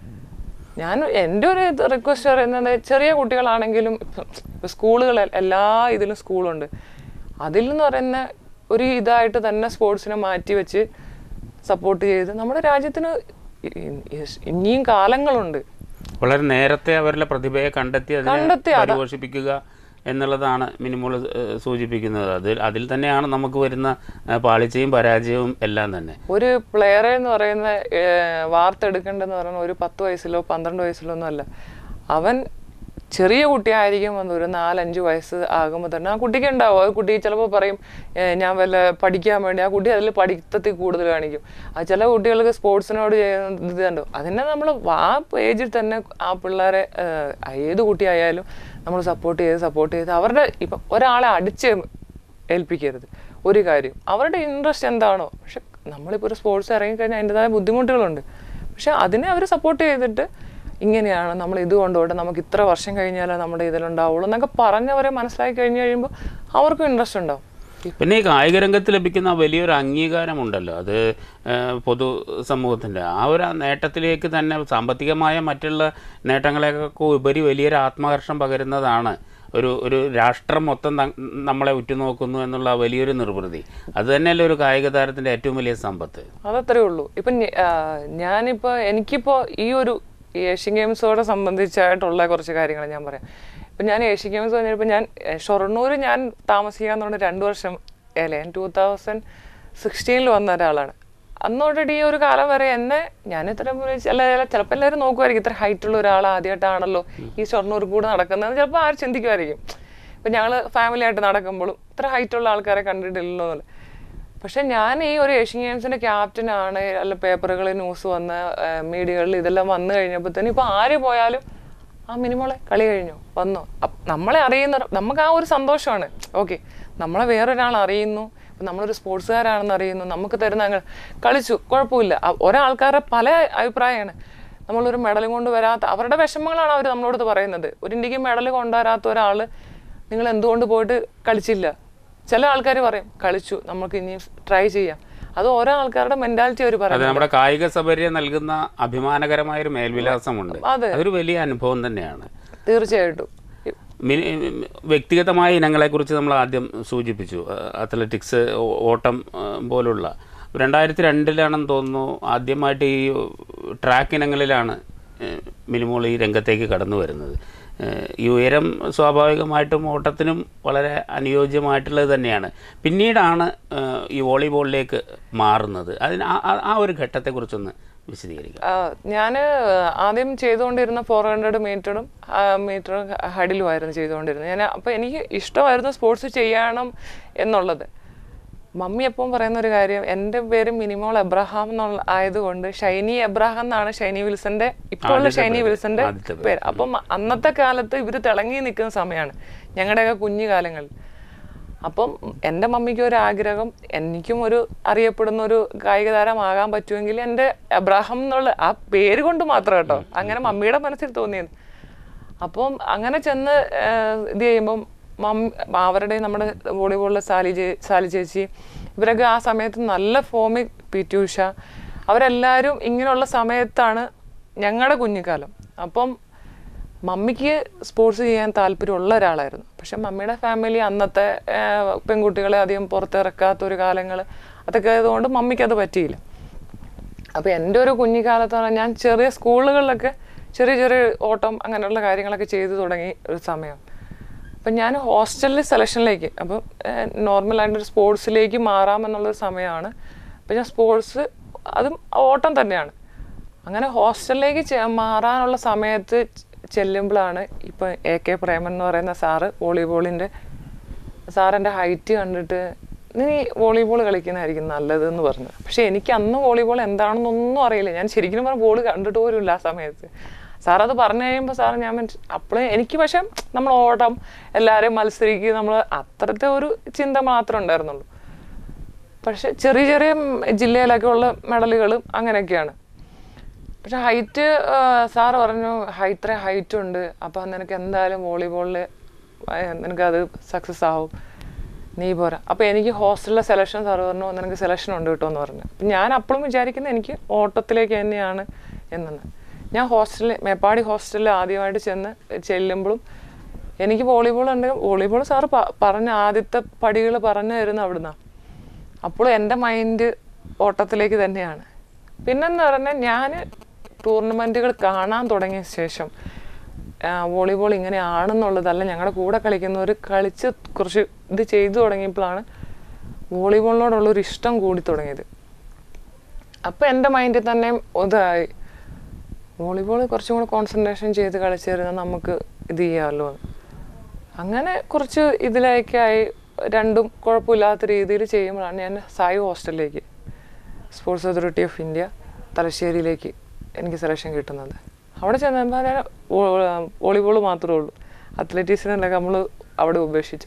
ഞാൻ എൻ്റെ ഒരു റിക്വസ്റ്റ് പറയുന്നത് ചെറിയ കുട്ടികളാണെങ്കിലും ഇപ്പം സ്കൂളുകൾ എല്ലാ ഇതിലും സ്കൂളുണ്ട് അതിൽ എന്ന് പറയുന്ന ഒരു ഇതായിട്ട് തന്നെ സ്പോർട്സിനെ മാറ്റി വെച്ച് സപ്പോർട്ട് ചെയ്ത് നമ്മുടെ രാജ്യത്തിന് ഇ- ഇ- ഇനിയും കാലങ്ങളുണ്ട് വളരെ നേരത്തെ അവരുടെ പ്രതിഭയെ കണ്ടെത്തി അതിനെ കണ്ടെത്തി, അതാ- പരിപോഷിപ്പിക്കുക എന്നുള്ളതാണ് മിനിമോൾ സൂചിപ്പിക്കുന്നത് അതിൽ അതിൽ തന്നെയാണ് നമുക്ക് വരുന്ന ഏഹ്, പാളിച്ചയും പരാജയവും എല്ലാം തന്നെ ഒരു പ്ലെയറെ എന്ന് പറയുന്ന ഏഹ്, വാർത്തെടുക്കേണ്ടതെന്ന് പറയുന്ന ഒരു പത്ത് വയസ്സിലോ പന്ത്രണ്ട് വയസ്സിലോ ഒന്നും അല്ല അവൻ ചെറിയ കുട്ടിയായിരിക്കും വന്ന് ഒരു നാലഞ്ച് വയസ്സ് ആകുമ്പോൾ തന്നെ ആ കുട്ടിക്ക് ഉണ്ടാവും ആ കുട്ടി ചിലപ്പോൾ പറയും "ഏഹ്, ഞാൻ വല്ല പഠിക്കാൻ വേണ്ടി ആ കുട്ടി അതിൽ പഠിത്തത്തിൽ കൂടുതൽ കാണിക്കും ആ ചില കുട്ടികൾക്ക് സ്പോർട്സിനോട് ചെയ്യുന്ന ഇത് കണ്ടു അതിനെ നമ്മൾ ആ ഏജിൽ തന്നെ ആ പിള്ളേരെ ഏഹ്, ഏത് കുട്ടിയായാലും നമ്മൾ സപ്പോർട്ട് ചെയ്ത് സപ്പോർട്ട് ചെയ്ത് അവരുടെ ഇപ്പം ഒരാളെ അടിച്ച് ഏൽപ്പിക്കരുത് ഒരു കാര്യം അവരുടെ ഇൻട്രസ്റ്റ് എന്താണോ പക്ഷെ നമ്മളിപ്പോൾ ഒരു സ്പോർട്സ് ഇറങ്ങിക്കഴിഞ്ഞാൽ അതിൻ്റെതായ ബുദ്ധിമുട്ടുകളുണ്ട് പക്ഷെ അതിനെ അവർ സപ്പോർട്ട് ചെയ്തിട്ട് ഇങ്ങനെയാണ് നമ്മൾ ഇത് കൊണ്ടുപോട്ടെ നമുക്ക് ഇത്ര വർഷം കഴിഞ്ഞാലേ നമ്മുടെ ഇതിലുണ്ടാവുള്ളൂ എന്നൊക്കെ പറഞ്ഞവരെ മനസ്സിലാക്കി കഴിഞ്ഞ് കഴിയുമ്പോൾ അവർക്കും ഇൻട്രസ്റ്റ് ഉണ്ടാവും പിന്നെ ഈ കായിക രംഗത്ത് ലഭിക്കുന്ന വലിയൊരു അംഗീകാരമുണ്ടല്ലോ അത് ഏഹ്, പൊതു സമൂഹത്തിൻ്റെ ആ ഒരു നേട്ടത്തിലേക്ക് തന്നെ സാമ്പത്തികമായ മറ്റുള്ള നേട്ടങ്ങളെയൊക്കെ ഉപരി വലിയൊരു ആത്മഹർഷം പകരുന്നതാണ് ഒരു ഒരു രാഷ്ട്രം മൊത്തം ന- നമ്മളെ ഉറ്റുനോക്കുന്നു എന്നുള്ള ആ വലിയൊരു നിർവൃതി അത് തന്നെയല്ലേ ഒരു കായിക താരത്തിൻ്റെ ഏറ്റവും വലിയ സമ്പത്ത് അതത്രേ ഉള്ളൂ ഇപ്പം ഞ- ആ, ഞാനിപ്പോൾ എനിക്കിപ്പോൾ ഈ ഒരു ഈ ഏഷ്യൻ ഗെയിംസോടെ സംബന്ധിച്ചായിട്ടുള്ള കുറച്ച് കാര്യങ്ങൾ ഞാൻ പറയാം ഇപ്പം ഞാൻ ഏഷ്യൻ ഗെയിംസ് കഴിഞ്ഞപ്പോൾ ഞാൻ എ, ഷൊർണൂർ ഞാൻ താമസിക്കാൻ തുടങ്ങി രണ്ട് വർഷം അല്ലേ ഞാൻ ടൂ തൗസൻഡ് സിക്സ്റ്റീനിൽ വന്ന ഒരാളാണ് അന്ന് ഓൾറെഡി ഈ ഒരു കാലം വരെ എന്നെ ഞാൻ ഇത്ര അല്ല ചിലപ്പോൾ എല്ലാവരും നോക്കുമായിരിക്കും ഇത്ര ഹൈറ്റ് ഉള്ള ഒരാൾ ആദ്യമായിട്ടാണല്ലോ ഈ ഷൊർണൂർ കൂടെ നടക്കുന്നത് ചിലപ്പോൾ ആര് ചിന്തിക്കുമായിരിക്കും ഇപ്പം ഞങ്ങൾ ഫാമിലി ആയിട്ട് നടക്കുമ്പോഴും ഇത്ര ഹൈറ്റ് ഉള്ള ആൾക്കാരെ കണ്ടിട്ടില്ലല്ലോ എന്നല്ല പക്ഷെ ഞാൻ ഈ ഒരു ഏഷ്യൻ ഗെയിംസിന്റെ ക്യാപ്റ്റൻ ആണ് അല്ല പേപ്പറുകളിൽ ന്യൂസ് വന്ന് മീഡിയകളിൽ ഇതെല്ലാം വന്നു കഴിഞ്ഞപ്പോൾ തന്നെ ഇപ്പൊ ആര് പോയാലും ആ മിനിമോളെ കളി കഴിഞ്ഞു വന്നു അപ്പ് നമ്മളെ അറിയുന്ന നമുക്ക് ആ ഒരു സന്തോഷമാണ് ഓക്കെ നമ്മളെ വേറൊരാൾ അറിയുന്നു ഇപ്പൊ നമ്മളൊരു സ്പോർട്സുകാരാണെന്ന് അറിയുന്നു നമുക്ക് തരുന്ന അങ്ങ് കളിച്ചു കുഴപ്പമില്ല അ- ഒരാൾക്കാരുടെ പല അഭിപ്രായമാണ് നമ്മളൊരു മെഡലും കൊണ്ട് വരാത്ത അവരുടെ വിഷമങ്ങളാണ് അവർ നമ്മളോട് പറയുന്നത് ഒരു ഇന്ത്യക്ക് മെഡൽ കൊണ്ടുവരാത്ത ഒരാൾ നിങ്ങൾ എന്തുകൊണ്ട് പോയിട്ട് കളിച്ചില്ല ചില ആൾക്കാർ പറയും കളിച്ചു നമുക്ക് ഇനിയും ട്രൈ ചെയ്യാം അത് ഓരോ ആൾക്കാരുടെ മെന്റാലിറ്റി അവർ അത് പറയും നമ്മുടെ കായിക സബര്യ നൽകുന്ന അഭിമാനകരമായ ഒരു മേൽവിലാസമുണ്ട് അതെ. അതൊരു വലിയ അനുഭവം തന്നെയാണ് തീർച്ചയായിട്ടും മിനി വ്യക്തിഗതമായ ഇനങ്ങളെക്കുറിച്ച് നമ്മൾ ആദ്യം സൂചിപ്പിച്ചു അഹ് അത്ലറ്റിക്സ് ഓ- ഓട്ടം അഹ് പോലുള്ള രണ്ടായിരത്തി രണ്ടിലാണെന്ന് തോന്നുന്നു ആദ്യമായിട്ട് ഈ ട്രാക്ക് ഇനങ്ങളിലാണ് ഏഹ് മിനിമോൾ ഈ രംഗത്തേക്ക് കടന്നു വരുന്നത് ഏഹ് ഈ ഉയരം സ്വാഭാവികമായിട്ടും ഓട്ടത്തിനും വളരെ അനുയോജ്യമായിട്ടുള്ളത് തന്നെയാണ് പിന്നീടാണ് ഏഹ് ഈ വോളിബോളിലേക്ക് മാറുന്നത് അതിന് ആ- ആ- ആ ഒരു ഘട്ടത്തെക്കുറിച്ചൊന്ന് വിശദീകരിക്കാം ഞാൻ ആദ്യം ചെയ്തുകൊണ്ടിരുന്ന ഫോർ ഹൺഡ്രഡ് മീറ്ററും മീറ്ററും ഹഡിലുമായിരുന്നു ചെയ്തുകൊണ്ടിരുന്നത് ഞാൻ അപ്പോൾ എനിക്ക് ഇഷ്ടമായിരുന്നു സ്പോർട്സ് ചെയ്യണം എന്നുള്ളത് മമ്മി എപ്പോഴും പറയുന്ന ഒരു കാര്യം എൻ്റെ പേര് മിനിമോൾ എബ്രഹാം എന്നുള്ള ആയതുകൊണ്ട് ഷൈനി എബ്രഹാം എന്നാണ് ഷൈനി വിൽസന്റെ ഇപ്പോൾ ഉള്ള ആദ്യത്തെ ഷൈനി പേര്. വിൽസന്റെ ആദ്യത്തെ പേര്. പേര് അപ്പം അന്നത്തെ കാലത്ത് ഇവർ തിളങ്ങി നിൽക്കുന്ന സമയമാണ് ഞങ്ങളുടെയൊക്കെ കുഞ്ഞു കാലങ്ങളിൽ അപ്പം എൻ്റെ മമ്മിക്ക് ഒരു ആഗ്രഹം എനിക്കും ഒരു അറിയപ്പെടുന്ന ഒരു കായിക താരമാകാൻ പറ്റുമെങ്കിൽ എൻ്റെ അബ്രാഹം എന്നുള്ള ആ പേര് കൊണ്ട് മാത്രം കേട്ടോ അങ്ങനെ മമ്മിയുടെ മനസ്സിൽ തോന്നിയത് അപ്പം അങ്ങനെ ചെന്ന് ആഹ് ഇത് ചെയ്യുമ്പം മമ്മി അവരുടെ നമ്മുടെ വോളിബോളിലെ സാലി ചേ സാലി ചേച്ചി ഇവരൊക്കെ ആ സമയത്ത് നല്ല ഫോമിൽ പി ടി ഉഷ അവരെല്ലാവരും ഇങ്ങനെയുള്ള സമയത്താണ് ഞങ്ങളുടെ കുഞ്ഞിക്കാലം അപ്പം മമ്മിക്ക് സ്പോർട്സ് ചെയ്യാൻ താല്പര്യമുള്ള ഒരാളായിരുന്നു പക്ഷെ മമ്മിയുടെ ഫാമിലി അന്നത്തെ ആഹ് പെൺകുട്ടികളെ അധികം പുറത്തിറക്കാത്ത ഒരു കാലങ്ങൾ അതൊക്കെ ആയതുകൊണ്ട് മമ്മിക്ക് അത് പറ്റിയില്ല അപ്പോൾ എൻ്റെ ഒരു കുഞ്ഞിക്കാലത്താണ് ഞാൻ ചെറിയ സ്കൂളുകളിലൊക്കെ ചെറിയ ചെറിയ ഓട്ടം അങ്ങനെയുള്ള കാര്യങ്ങളൊക്കെ ചെയ്തു തുടങ്ങി ഒരു സമയം അപ്പം ഞാൻ ഹോസ്റ്റലിൽ സെലക്ഷനിലേക്ക് അപ്പം നോർമലായിട്ടൊരു സ്പോർട്സിലേക്ക് മാറാമെന്നുള്ളൊരു സമയമാണ് അപ്പം ഞാൻ സ്പോർട്സ് അതും ഓട്ടം തന്നെയാണ് അങ്ങനെ ഹോസ്റ്റലിലേക്ക് ചെ- മാറാനുള്ള സമയത്ത് ചെല്ലുമ്പോഴാണ് ഇപ്പം എ കെ പ്രേമൻ എന്ന് പറയുന്ന സാറ് വോളിബോളിൻ്റെ സാറിൻ്റെ ഹൈറ്റ് കണ്ടിട്ട് നീ വോളിബോൾ കളിക്കുന്നതായിരിക്കും നല്ലതെന്ന് പറഞ്ഞു പക്ഷെ എനിക്ക് അന്ന് വോളിബോൾ എന്താണെന്നൊന്നും അറിയില്ല ഞാൻ ശരിക്കും പറഞ്ഞ ബോൾ കണ്ടിട്ട് പോലും ഇല്ല ആ സമയത്ത് സാർ അത് പറഞ്ഞു കഴിയുമ്പോൾ സാർ ഞാൻ അപ്പോഴേ എനിക്ക് പക്ഷെ നമ്മൾ ഓടം എല്ലാവരെയും മത്സരിക്കുക നമ്മൾ അത്രത്തെ ഒരു ചിന്ത മാത്രമേ ഉണ്ടായിരുന്നുള്ളൂ പക്ഷെ ചെറിയ ചെറിയ ജില്ലയിലൊക്കെ ഉള്ള മെഡലുകളും അങ്ങനെയൊക്കെയാണ് പക്ഷെ ഹൈറ്റ് സാർ പറഞ്ഞു "ഹൈ- ഇത്ര ഹൈറ്റ് ഉണ്ട് അപ്പം നിനക്ക് എന്തായാലും വോളിബോളിൽ നിനക്കത് സക്സസ് ആവും നീ പോരാ അപ്പോൾ എനിക്ക് ഹോസ്റ്റലിലെ സെലക്ഷൻ സാർ പറഞ്ഞു നിനക്ക് സെലക്ഷൻ ഉണ്ട് കേട്ടോ എന്ന് പറഞ്ഞു അപ്പം ഞാൻ അപ്പോഴും വിചാരിക്കുന്നത് എനിക്ക് ഓട്ടത്തിലേക്ക് തന്നെയാണ് എന്നെന്ന് ഞാൻ ഹോസ്റ്റലിൽ മേപ്പാടി ഹോസ്റ്റലിൽ ആദ്യമായിട്ട് ചെന്ന് ചെല്ലുമ്പോഴും എനിക്ക് വോളിബോൾ ഉണ്ട് വോളിബോൾ സാറ് പറഞ്ഞ ആദ്യത്തെ പടികൾ പറഞ്ഞു തരുന്ന അവിടുന്നാണ് അപ്പോൾ എൻ്റെ മൈൻഡ് ഓട്ടത്തിലേക്ക് തന്നെയാണ് പിന്നെന്ന് പറഞ്ഞാൽ ഞാൻ ടൂർണമെൻറ്റുകൾ കാണാൻ തുടങ്ങിയ ശേഷം വോളിബോൾ ഇങ്ങനെയാണെന്നുള്ളതല്ല ഞങ്ങളുടെ കൂടെ കളിക്കുന്നവർ കളിച്ച് കുറച്ച് ഇത് ചെയ്തു തുടങ്ങിയപ്പോഴാണ് വോളിബോളിനോടുള്ളൊരു ഇഷ്ടം കൂടി തുടങ്ങിയത് അപ്പോൾ എൻ്റെ മൈൻഡിൽ തന്നെ ഇതായി വോളിബോൾ കുറച്ചും കൂടെ കോൺസെൻട്രേഷൻ ചെയ്ത് കളിച്ചിരുന്നാൽ നമുക്ക് ഇത് ചെയ്യാമല്ലോ എന്ന്. അങ്ങനെ കുറച്ച് ഇതിലേക്കായി രണ്ടും കുഴപ്പമില്ലാത്ത രീതിയിൽ ചെയ്യുമ്പോഴാണ് ഞാൻ സായി ഹോസ്റ്റലിലേക്ക് സ്പോർട്സ് അതോറിറ്റി ഓഫ് ഇന്ത്യ തലശ്ശേരിയിലേക്ക് എനിക്ക് സെലക്ഷൻ കിട്ടുന്നത് അവിടെ ചെന്നപ്പോൾ ഞാൻ വോളിബോൾ മാത്രമേ ഉള്ളൂ അത്ലറ്റീസിനൊക്കെ നമ്മൾ അവിടെ ഉപേക്ഷിച്ചു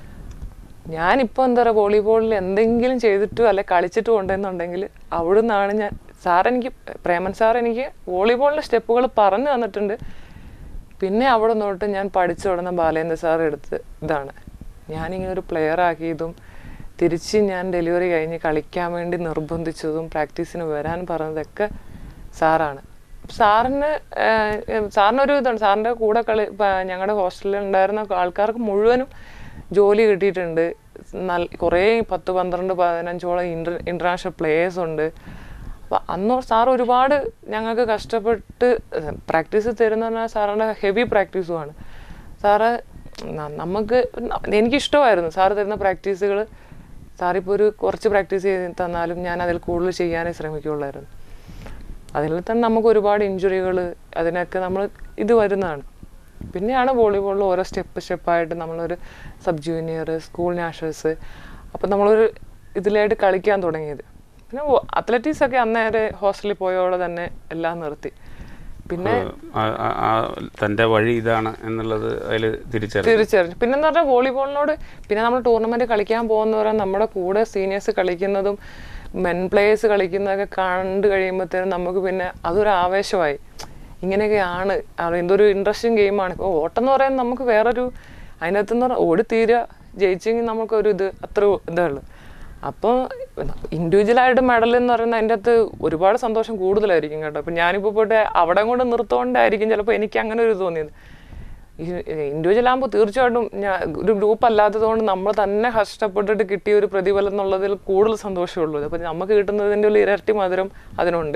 ഞാനിപ്പോൾ എന്താ പറയുക വോളിബോളിൽ എന്തെങ്കിലും ചെയ്തിട്ടോ അല്ലെ കളിച്ചിട്ടോ ഉണ്ടെന്നുണ്ടെങ്കിൽ അവിടെ നിന്നാണ് ഞാൻ സാർ എനിക്ക് പ്രേമൻ സാർ എനിക്ക് വോളിബോളിൻ്റെ സ്റ്റെപ്പുകൾ പറഞ്ഞു തന്നിട്ടുണ്ട് പിന്നെ അവിടെ നിന്നോട്ട് ഞാൻ പഠിച്ചു തുടർന്ന ബാലേന്ദ്ര സാർ എടുത്ത് ഇതാണ് ഞാനിങ്ങനെ ഒരു പ്ലെയർ ആക്കിയതും തിരിച്ച് ഞാൻ ഡെലിവറി കഴിഞ്ഞ് കളിക്കാൻ വേണ്ടി നിർബന്ധിച്ചതും പ്രാക്ടീസിന് വരാൻ പറഞ്ഞതൊക്കെ സാറാണ് സാറിന് ഏഹ്, സാറിനൊരു ഇതാണ് സാറിൻ്റെ കൂടെ കളി ഞങ്ങളുടെ ഹോസ്റ്റലിൽ ഉണ്ടായിരുന്ന ആൾക്കാർക്ക് മുഴുവനും ജോലി കിട്ടിയിട്ടുണ്ട് നല്ല കുറേ പത്ത് പന്ത്രണ്ട് പതിനഞ്ചോളം ഇൻ്റർ ഇൻ്റർനാഷണൽ പ്ലേയേഴ്സ് ഉണ്ട് അപ്പോൾ അന്ന് സാർ ഒരുപാട് ഞങ്ങൾക്ക് കഷ്ടപ്പെട്ട് പ്രാക്ടീസ് തരുന്ന പറഞ്ഞാൽ സാറിൻ്റെ ഹെവി പ്രാക്ടീസുമാണ് സാറ് ന- നമുക്ക് ന- എനിക്കിഷ്ടമായിരുന്നു സാറ് തരുന്ന പ്രാക്ടീസുകൾ സാറിപ്പോൾ ഒരു കുറച്ച് പ്രാക്ടീസ് ചെയ്ത് തന്നാലും ഞാൻ അതിൽ കൂടുതൽ ചെയ്യാനേ ശ്രമിക്കുകയുള്ളായിരുന്നു അതിൽ തന്നെ നമുക്ക് ഒരുപാട് ഇഞ്ചുറികൾ അതിനൊക്കെ നമ്മൾ ഇത് വരുന്നതാണ് പിന്നെയാണ് വോളിബോളിൽ ഓരോ സ്റ്റെപ്പ് സ്റ്റെപ്പായിട്ട് നമ്മളൊരു സബ് ജൂനിയർ സ്കൂൾ നാഷണൽസ് അപ്പം നമ്മളൊരു ഇതിലായിട്ട് കളിക്കാൻ തുടങ്ങിയത് പിന്നെ അത്ലറ്റീക്സ് ഒക്കെ അന്നേരെ ഹോസ്റ്റലിൽ പോയോടെ തന്നെ എല്ലാം നിർത്തി പിന്നെ ആ- ആ- ആ തൻ്റെ വഴി ഇതാണ് എന്നുള്ളത് അതിൽ തിരിച്ചറിഞ്ഞു തീർച്ചയായിട്ടും പിന്നെ എന്ന് പറഞ്ഞാൽ വോളിബോളിനോട് പിന്നെ നമ്മൾ ടൂർണമെന്റ് കളിക്കാൻ പോകുന്നവരെ നമ്മുടെ കൂടെ സീനിയേഴ്സ് കളിക്കുന്നതും മെൻ പ്ലേയേഴ്സ് കളിക്കുന്നതൊക്കെ കണ്ടു കഴിയുമ്പോഴത്തേനും നമുക്ക് പിന്നെ അതൊരു ആവേശമായി ഇങ്ങനെയൊക്കെയാണ് അത് എന്തൊരു ഇൻട്രസ്റ്റിംഗ് ഗെയിമാണ് ഇപ്പോൾ ഓട്ടം എന്ന് പറയുന്നത് നമുക്ക് വേറൊരു അതിനകത്ത് എന്ന് പറഞ്ഞാൽ ഓടി തീരുക ജയിച്ചെങ്കിൽ നമുക്കൊരു ഇത് അത്ര ഇതേ ഉള്ളൂ അപ്പോൾ ഇൻഡിവിജ്വലായിട്ട് മെഡൽ എന്ന് പറയുന്നത് അതിൻ്റെ അകത്ത് ഒരുപാട് സന്തോഷം കൂടുതലായിരിക്കും കേട്ടോ അപ്പം ഞാനിപ്പോൾ പോയിട്ട് അവിടെ കൊണ്ട് നിർത്തുകൊണ്ടായിരിക്കും ചിലപ്പോൾ എനിക്ക് അങ്ങനെ ഒരു ഇത് തോന്നിയത് ഇൻഡിവിജ്വൽ ആകുമ്പോൾ തീർച്ചയായിട്ടും ഞാൻ ഒരു ഗ്രൂപ്പ് അല്ലാത്തത് കൊണ്ട് നമ്മൾ തന്നെ കഷ്ടപ്പെട്ടിട്ട് കിട്ടിയ ഒരു പ്രതിഫലം എന്നുള്ളതിൽ കൂടുതൽ സന്തോഷമുള്ളൂ അപ്പം നമുക്ക് കിട്ടുന്നതിൻ്റെ ഒരു ഇരട്ടി മധുരം അതിനുണ്ട്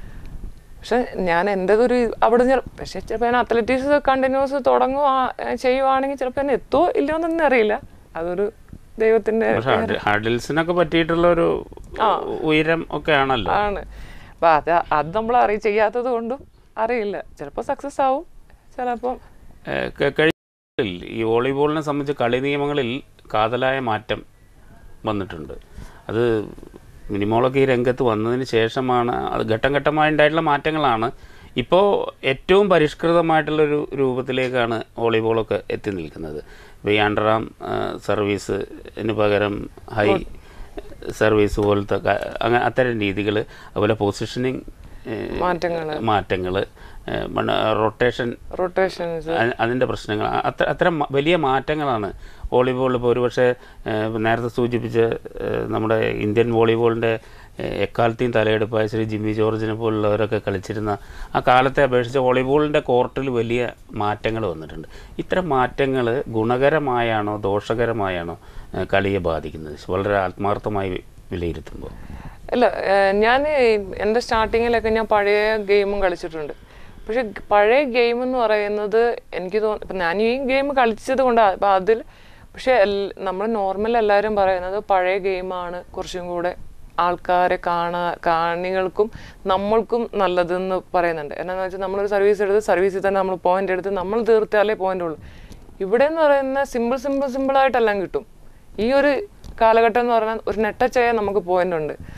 പക്ഷെ ഞാൻ എൻ്റെതൊരു അവിടെ ഞാൻ പക്ഷെ ചിലപ്പോൾ ഞാൻ അത്ലറ്റീക്സ് കണ്ടിന്യൂസ് തുടങ്ങുക ചെയ്യുവാണെങ്കിൽ ചിലപ്പോൾ എന്നെ എത്തുമോ ഇല്ലയോ എന്നൊന്നും അറിയില്ല അതൊരു ദൈവത്തിൻ്റെ പക്ഷെ ഹഡിൽസിനൊക്കെ പറ്റിയിട്ടുള്ള ഒരു ഉയരം ഒക്കെ ആണല്ലോ ആണ് അപ്പം അത് അത് നമ്മൾ അറിയ ചെയ്യാത്തത് കൊണ്ടും അറിയില്ല ചിലപ്പോൾ സക്സസ് ആവും ചിലപ്പോൾ ഏഹ് ക- കഴിഞ്ഞ ഈ വോളിബോളിനെ സംബന്ധിച്ച് കളി നിയമങ്ങളിൽ കാതലായ മാറ്റം വന്നിട്ടുണ്ട് അത് മിനിമോളൊക്കെ ഈ രംഗത്ത് വന്നതിന് ശേഷമാണ് അത് ഘട്ടം ഘട്ടമായി ഉണ്ടായിട്ടുള്ള മാറ്റങ്ങളാണ് ഇപ്പോൾ ഏറ്റവും പരിഷ്കൃതമായിട്ടുള്ളൊരു രൂപത്തിലേക്കാണ് വോളിബോളൊക്കെ എത്തി നിൽക്കുന്നത് ഇപ്പോൾ ഈ അണ്ടറാം സർവീസിന് പകരം ഹൈ സർവീസ് പോലത്തെ ക- അങ്ങ അത്തരം രീതികൾ അതുപോലെ പൊസിഷനിങ് മാറ്റങ്ങൾ മാറ്റങ്ങൾ റൊട്ടേഷൻ റൊട്ടേഷൻസ് അ- അതിൻ്റെ പ്രശ്നങ്ങൾ അ- അത്ര അത്തരം മ- വലിയ മാറ്റങ്ങളാണ് വോളിബോളിൽ ഇപ്പോൾ ഒരുപക്ഷെ ഏഹ്, നേരത്തെ സൂചിപ്പിച്ച ഏഹ്, നമ്മുടെ ഇന്ത്യൻ വോളിബോളിൻ്റെ ഏഹ്, എക്കാലത്തെയും തലയെടുപ്പായ ശ്രീ ജിമ്മി ജോർജിനെ പോലുള്ളവരൊക്കെ കളിച്ചിരുന്ന ആ കാലത്തെ അപേക്ഷിച്ച് വോളിബോളിൻ്റെ കോർട്ടിൽ വലിയ മാറ്റങ്ങൾ വന്നിട്ടുണ്ട് ഇത്തരം മാറ്റങ്ങൾ ഗുണകരമായാണോ ദോഷകരമായാണോ ഏഹ്, കളിയെ ബാധിക്കുന്നത് വളരെ ആത്മാർത്ഥമായി വിലയിരുത്തുമ്പോൾ അല്ല ഞാൻ എൻ്റെ സ്റ്റാർട്ടിങ്ങിലൊക്കെ ഞാൻ പഴയ ഗെയിമും കളിച്ചിട്ടുണ്ട് പക്ഷെ പഴയ ഗെയിം എന്ന് പറയുന്നത് എനിക്ക് തോന്നുന്നു ഇപ്പം ഞാൻ ഈ ഗെയിം കളിച്ചത് കൊണ്ടാണ് അപ്പം അതിൽ പക്ഷെ നമ്മൾ നോർമൽ എല്ലാവരും പറയുന്നത് പഴയ ഗെയിമാണ് കുറച്ചും കൂടെ ആൾക്കാരെ കാണാ കാണികൾക്കും നമ്മൾക്കും നല്ലതെന്ന് പറയുന്നുണ്ട് എന്നാന്ന് വെച്ചാൽ നമ്മളൊരു സർവീസ് എടുത്ത് സർവീസിൽ തന്നെ നമ്മൾ പോയിന്റ് എടുത്ത് നമ്മൾ തീർത്താലേ പോയിന്റ് ഉള്ളൂ ഇവിടെ എന്ന് പറയുന്ന സിമ്പിൾ സിമ്പിൾ സിമ്പിളായിട്ടെല്ലാം കിട്ടും ഈ ഒരു കാലഘട്ടം എന്ന് പറഞ്ഞാൽ ഒരു നെട്ടച്ചയ നമുക്ക് പോയിന്റ് ഉണ്ട്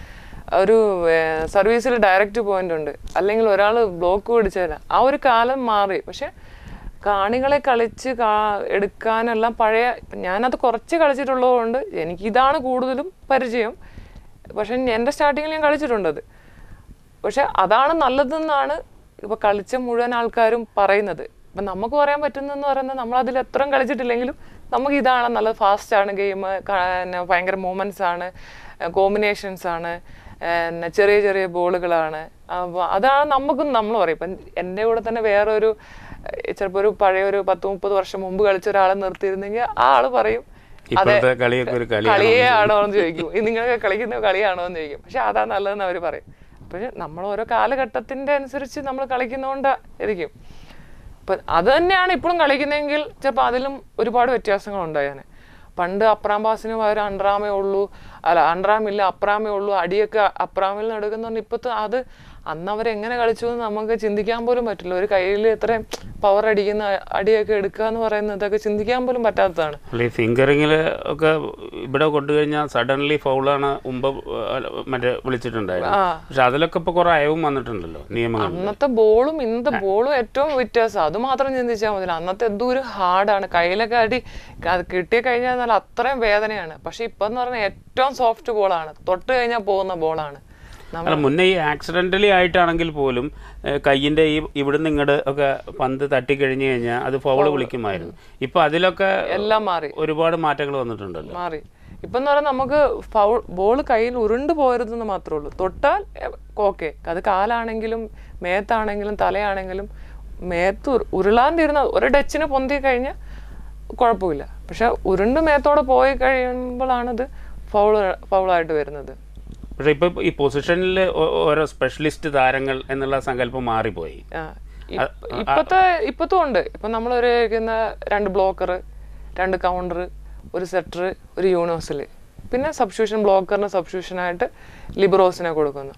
ഒരു സർവീസിൽ ഡയറക്റ്റ് പോയിന്റ് ഉണ്ട് അല്ലെങ്കിൽ ഒരാൾ ബ്ലോക്ക് പിടിച്ചാൽ ആ ഒരു കാലം മാറി പക്ഷെ കാണികളെ കളിച്ച് കാ എടുക്കാനെല്ലാം പഴയ ഇപ്പം ഞാനത് കുറച്ച് കളിച്ചിട്ടുള്ളതുകൊണ്ട് എനിക്ക് ഇതാണ് കൂടുതലും പരിചയം പക്ഷെ എൻ്റെ സ്റ്റാർട്ടിങ്ങിൽ ഞാൻ കളിച്ചിട്ടുണ്ട് അത് പക്ഷെ അതാണ് നല്ലതെന്നാണ് ഇപ്പൊ കളിച്ച മുഴുവൻ ആൾക്കാരും പറയുന്നത് ഇപ്പൊ നമുക്ക് പറയാൻ പറ്റുന്നെന്ന് പറയുന്നത് നമ്മൾ അതിൽ എത്രയും കളിച്ചിട്ടില്ലെങ്കിലും നമുക്ക് ഇതാണ് നല്ല ഫാസ്റ്റ് ആണ് ഗെയിം ഭയങ്കര മൂമെന്റ്സ് ആണ് കോമ്പിനേഷൻസ് ആണ് പിന്നെ ചെറിയ ചെറിയ ബോളുകളാണ് അപ്പോൾ അതാണ് നമുക്കും നമ്മൾ പറയും ഇപ്പം എൻ്റെ കൂടെ തന്നെ വേറൊരു ചിലപ്പോൾ ഒരു പഴയ ഒരു പത്ത് മുപ്പത് വർഷം മുമ്പ് കളിച്ച ഒരാളെ നിർത്തിയിരുന്നെങ്കിൽ ആ ആള് പറയും ഇപ്പോഴത്തെ കളിയൊക്കെ ഒരു കളിയാണ് കളിയേ ആണോ എന്ന് ചോദിക്കും ഇത് നിങ്ങളൊക്കെ കളിക്കുന്ന കളിയാണോ എന്ന് ചോദിക്കും പക്ഷെ അതാ നല്ലതെന്ന് അവർ പറയും അപ്പോൾ നമ്മൾ ഓരോ കാലഘട്ടത്തിന്റെ അനുസരിച്ച് നമ്മൾ കളിക്കുന്നതുകൊണ്ട് ഇരിക്കും അപ്പം അത് തന്നെയാണ് ഇപ്പോഴും കളിക്കുന്നതെങ്കിൽ ചിലപ്പോൾ അതിലും ഒരുപാട് വ്യത്യാസങ്ങൾ ഉണ്ടായേനെ പണ്ട് അപ്രാം പാസിന് പകരം അൺറാമേ ഉള്ളൂ അല്ല അൺറാമില്ല അപ്രാമേ ഉള്ളൂ അടിയൊക്കെ അപ്രാമിൽ നിന്ന് എടുക്കുന്നുണ്ട് ഇപ്പോഴത്തെ അത് അന്ന് അവരെങ്ങനെ കളിച്ചു എന്ന് നമുക്ക് ചിന്തിക്കാൻ പോലും പറ്റില്ല ഒരു കയ്യിൽ എത്രയും പവർ അടിക്കുന്ന അടിയൊക്കെ എടുക്കുക എന്ന് പറയുന്നത് ഇതൊക്കെ ചിന്തിക്കാൻ പോലും പറ്റാത്തതാണ് അല്ല ഈ ഫിംഗറിങ്ങിൽ ഒക്കെ ഇവിടെ കൊണ്ടുകഴിഞ്ഞാൽ സഡൻലി ഫൗളാണ് മുമ്പ് അല്ല, മറ്റേ വിളിച്ചിട്ടുണ്ടായിരുന്നു ആ പക്ഷെ അതിലൊക്കെ ഇപ്പൊ കുറെ അയവും വന്നിട്ടുണ്ടല്ലോ നിയമങ്ങൾ അന്നത്തെ ബോളും ഇന്നത്തെ ബോളും ഏറ്റവും വ്യത്യാസം അത് മാത്രം ചിന്തിച്ചാൽ മതി അന്നത്തെ എന്തോ ഒരു ഹാർഡാണ് കയ്യിലൊക്കെ അടി അത് കിട്ടി കഴിഞ്ഞാൽ എന്നാൽ അത്രയും വേദനയാണ് പക്ഷെ ഇപ്പം എന്ന് പറഞ്ഞാൽ ഏറ്റവും സോഫ്റ്റ് ബോളാണ് തൊട്ട് കഴിഞ്ഞാൽ പോകുന്ന ബോളാണ് അല്ല മുന്നേ ഈ ആക്സിഡന്റലി ആയിട്ടാണെങ്കിൽ പോലും ഏഹ്, കയ്യിന്റെ ഈ ഇവിടുന്ന് ഇങ്ങോട്ട് ഒക്കെ പന്ത് തട്ടി കഴിഞ്ഞു കഴിഞ്ഞാൽ അത് ഫൗള് വിളിക്കുമായിരുന്നു ഇപ്പൊ അതിലൊക്കെ എല്ലാം മാറി ഒരുപാട് മാറ്റങ്ങൾ വന്നിട്ടുണ്ടല്ലോ മാറി ഇപ്പം എന്ന് പറഞ്ഞാൽ നമുക്ക് ഫൗൾ ബോൾ കയ്യിൽ ഉരുണ്ട് പോകരുതെന്ന് മാത്രമേ ഉള്ളൂ തൊട്ടാൽ ഓക്കെ അത് കാലാണെങ്കിലും മേത്താണെങ്കിലും തലയാണെങ്കിലും മേത്ത് ഉരു- ഉരുളാൻ തീരുന്ന ഒരു ഡച്ചിന് പൊന്തി കഴിഞ്ഞാൽ കുഴപ്പമില്ല പക്ഷെ ഉരുണ്ട് മേത്തോടെ പോയി കഴിയുമ്പോഴാണിത് ഫൗള് ഫൗളായിട്ട് വരുന്നത് പക്ഷെ ഇപ്പൊ ഈ പൊസിഷനിൽ ഓരോ സ്പെഷ്യലിസ്റ്റ് താരങ്ങൾ എന്നുള്ള സങ്കല്പം മാറിപ്പോയി ആ, ഇപ്പ- ഇപ്പത്തെ ഇപ്പത്തും ഉണ്ട് ഇപ്പൊ നമ്മൾ ഒരു കളിക്കുന്ന രണ്ട് ബ്ലോക്കർ രണ്ട് കൗണ്ടർ ഒരു സെറ്റർ ഒരു യൂണിവേഴ്സൽ പിന്നെ സബ്സ്റ്റിറ്റ്യൂഷൻ ബ്ലോക്കറിന് സബ്സ്റ്റിറ്റ്യൂഷനായിട്ട് ലിബറോസിനെ കൊടുക്കുന്നു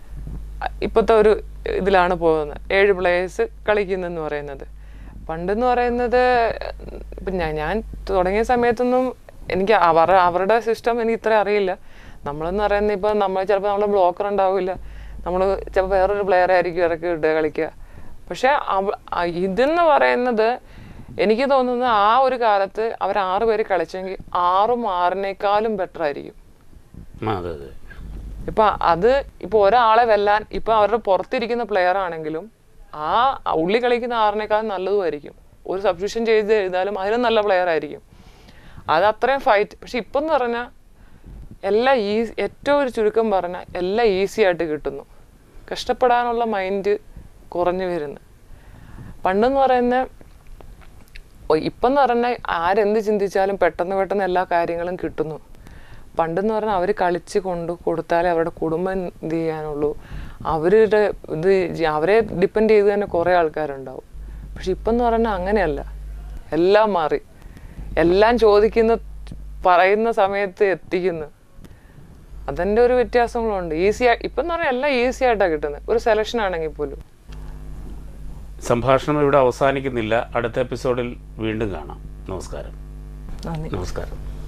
അ- ഇപ്പത്തെ ഒരു ഇതിലാണ് പോകുന്നത് ഏഴ് പ്ലേയേഴ്സ് കളിക്കുന്നെന്ന് പറയുന്നത് പണ്ടെന്ന് പറയുന്നത് ഇപ്പം ഞാൻ ഞാൻ തുടങ്ങിയ സമയത്തൊന്നും എനിക്ക് അവർ അവരുടെ സിസ്റ്റം എനിക്ക് ഇത്ര അറിയില്ല നമ്മളെന്ന് പറയുന്നത് ഇപ്പം നമ്മൾ ചിലപ്പോൾ നമ്മുടെ ബ്ലോക്കർ ഉണ്ടാവില്ല നമ്മൾ ചിലപ്പോൾ വേറൊരു പ്ലെയർ ആയിരിക്കും ഇറക്കി ഇടുക കളിക്കുക പക്ഷെ അവ ആ ഇതെന്ന് പറയുന്നത് എനിക്ക് തോന്നുന്നത് ആ ഒരു കാലത്ത് അവർ ആറ് പേര് കളിച്ചെങ്കിൽ ആറും ആറിനേക്കാളും ബെറ്റർ ആയിരിക്കും ആ, അതെ അതെ ഇപ്പൊ അത് ഇപ്പൊ ഒരാളെ വെല്ലാൻ ഇപ്പൊ അവരുടെ പുറത്തിരിക്കുന്ന പ്ലെയർ ആണെങ്കിലും ആ ഉള്ളി കളിക്കുന്ന ആറിനേക്കാളും നല്ലതുമായിരിക്കും ഒരു സബ്സ്റ്റിറ്റ്യൂഷൻ ചെയ്ത് എഴുതാലും അതിലും നല്ല പ്ലെയർ ആയിരിക്കും അത് അത്രയും ഫൈറ്റ് പക്ഷെ ഇപ്പം എന്ന് പറഞ്ഞാൽ എല്ലാം ഈ ഏറ്റവും ഒരു ചുരുക്കം പറഞ്ഞാൽ എല്ലാം ഈസി ആയിട്ട് കിട്ടുന്നു കഷ്ടപ്പെടാനുള്ള മൈൻഡ് കുറഞ്ഞു വരുന്നു പണ്ടെന്ന് പറയുന്ന ഇപ്പം എന്ന് പറഞ്ഞാൽ ആരെന്ത് ചിന്തിച്ചാലും പെട്ടെന്ന് പെട്ടെന്ന് എല്ലാ കാര്യങ്ങളും കിട്ടുന്നു പണ്ടെന്ന് പറഞ്ഞാൽ അവർ കളിച്ച് കൊണ്ട് കൊടുത്താലേ അവരുടെ കുടുംബം എന്ത് ചെയ്യാനുള്ളൂ അവരുടെ ഇത് ജി- അവരെ ഡിപ്പെൻഡ് ചെയ്ത് തന്നെ കുറേ ആൾക്കാരുണ്ടാവും പക്ഷെ ഇപ്പം എന്ന് പറഞ്ഞാൽ അങ്ങനെയല്ല എല്ലാം മാറി എല്ലാം ചോദിക്കുന്ന പറയുന്ന സമയത്ത് എത്തിക്കുന്നു അതിൻ്റെ ഒരു വ്യത്യാസങ്ങളുണ്ട് ഈസി ഇപ്പം എന്ന് പറഞ്ഞാൽ എല്ലാം ഈസി ആയിട്ടാണ് കിട്ടുന്നത് ഒരു സെലക്ഷൻ ആണെങ്കിൽ പോലും സംഭാഷണം ഇവിടെ അവസാനിക്കുന്നില്ല അടുത്ത എപ്പിസോഡിൽ വീണ്ടും കാണാം നമസ്കാരം നന്ദി നമസ്കാരം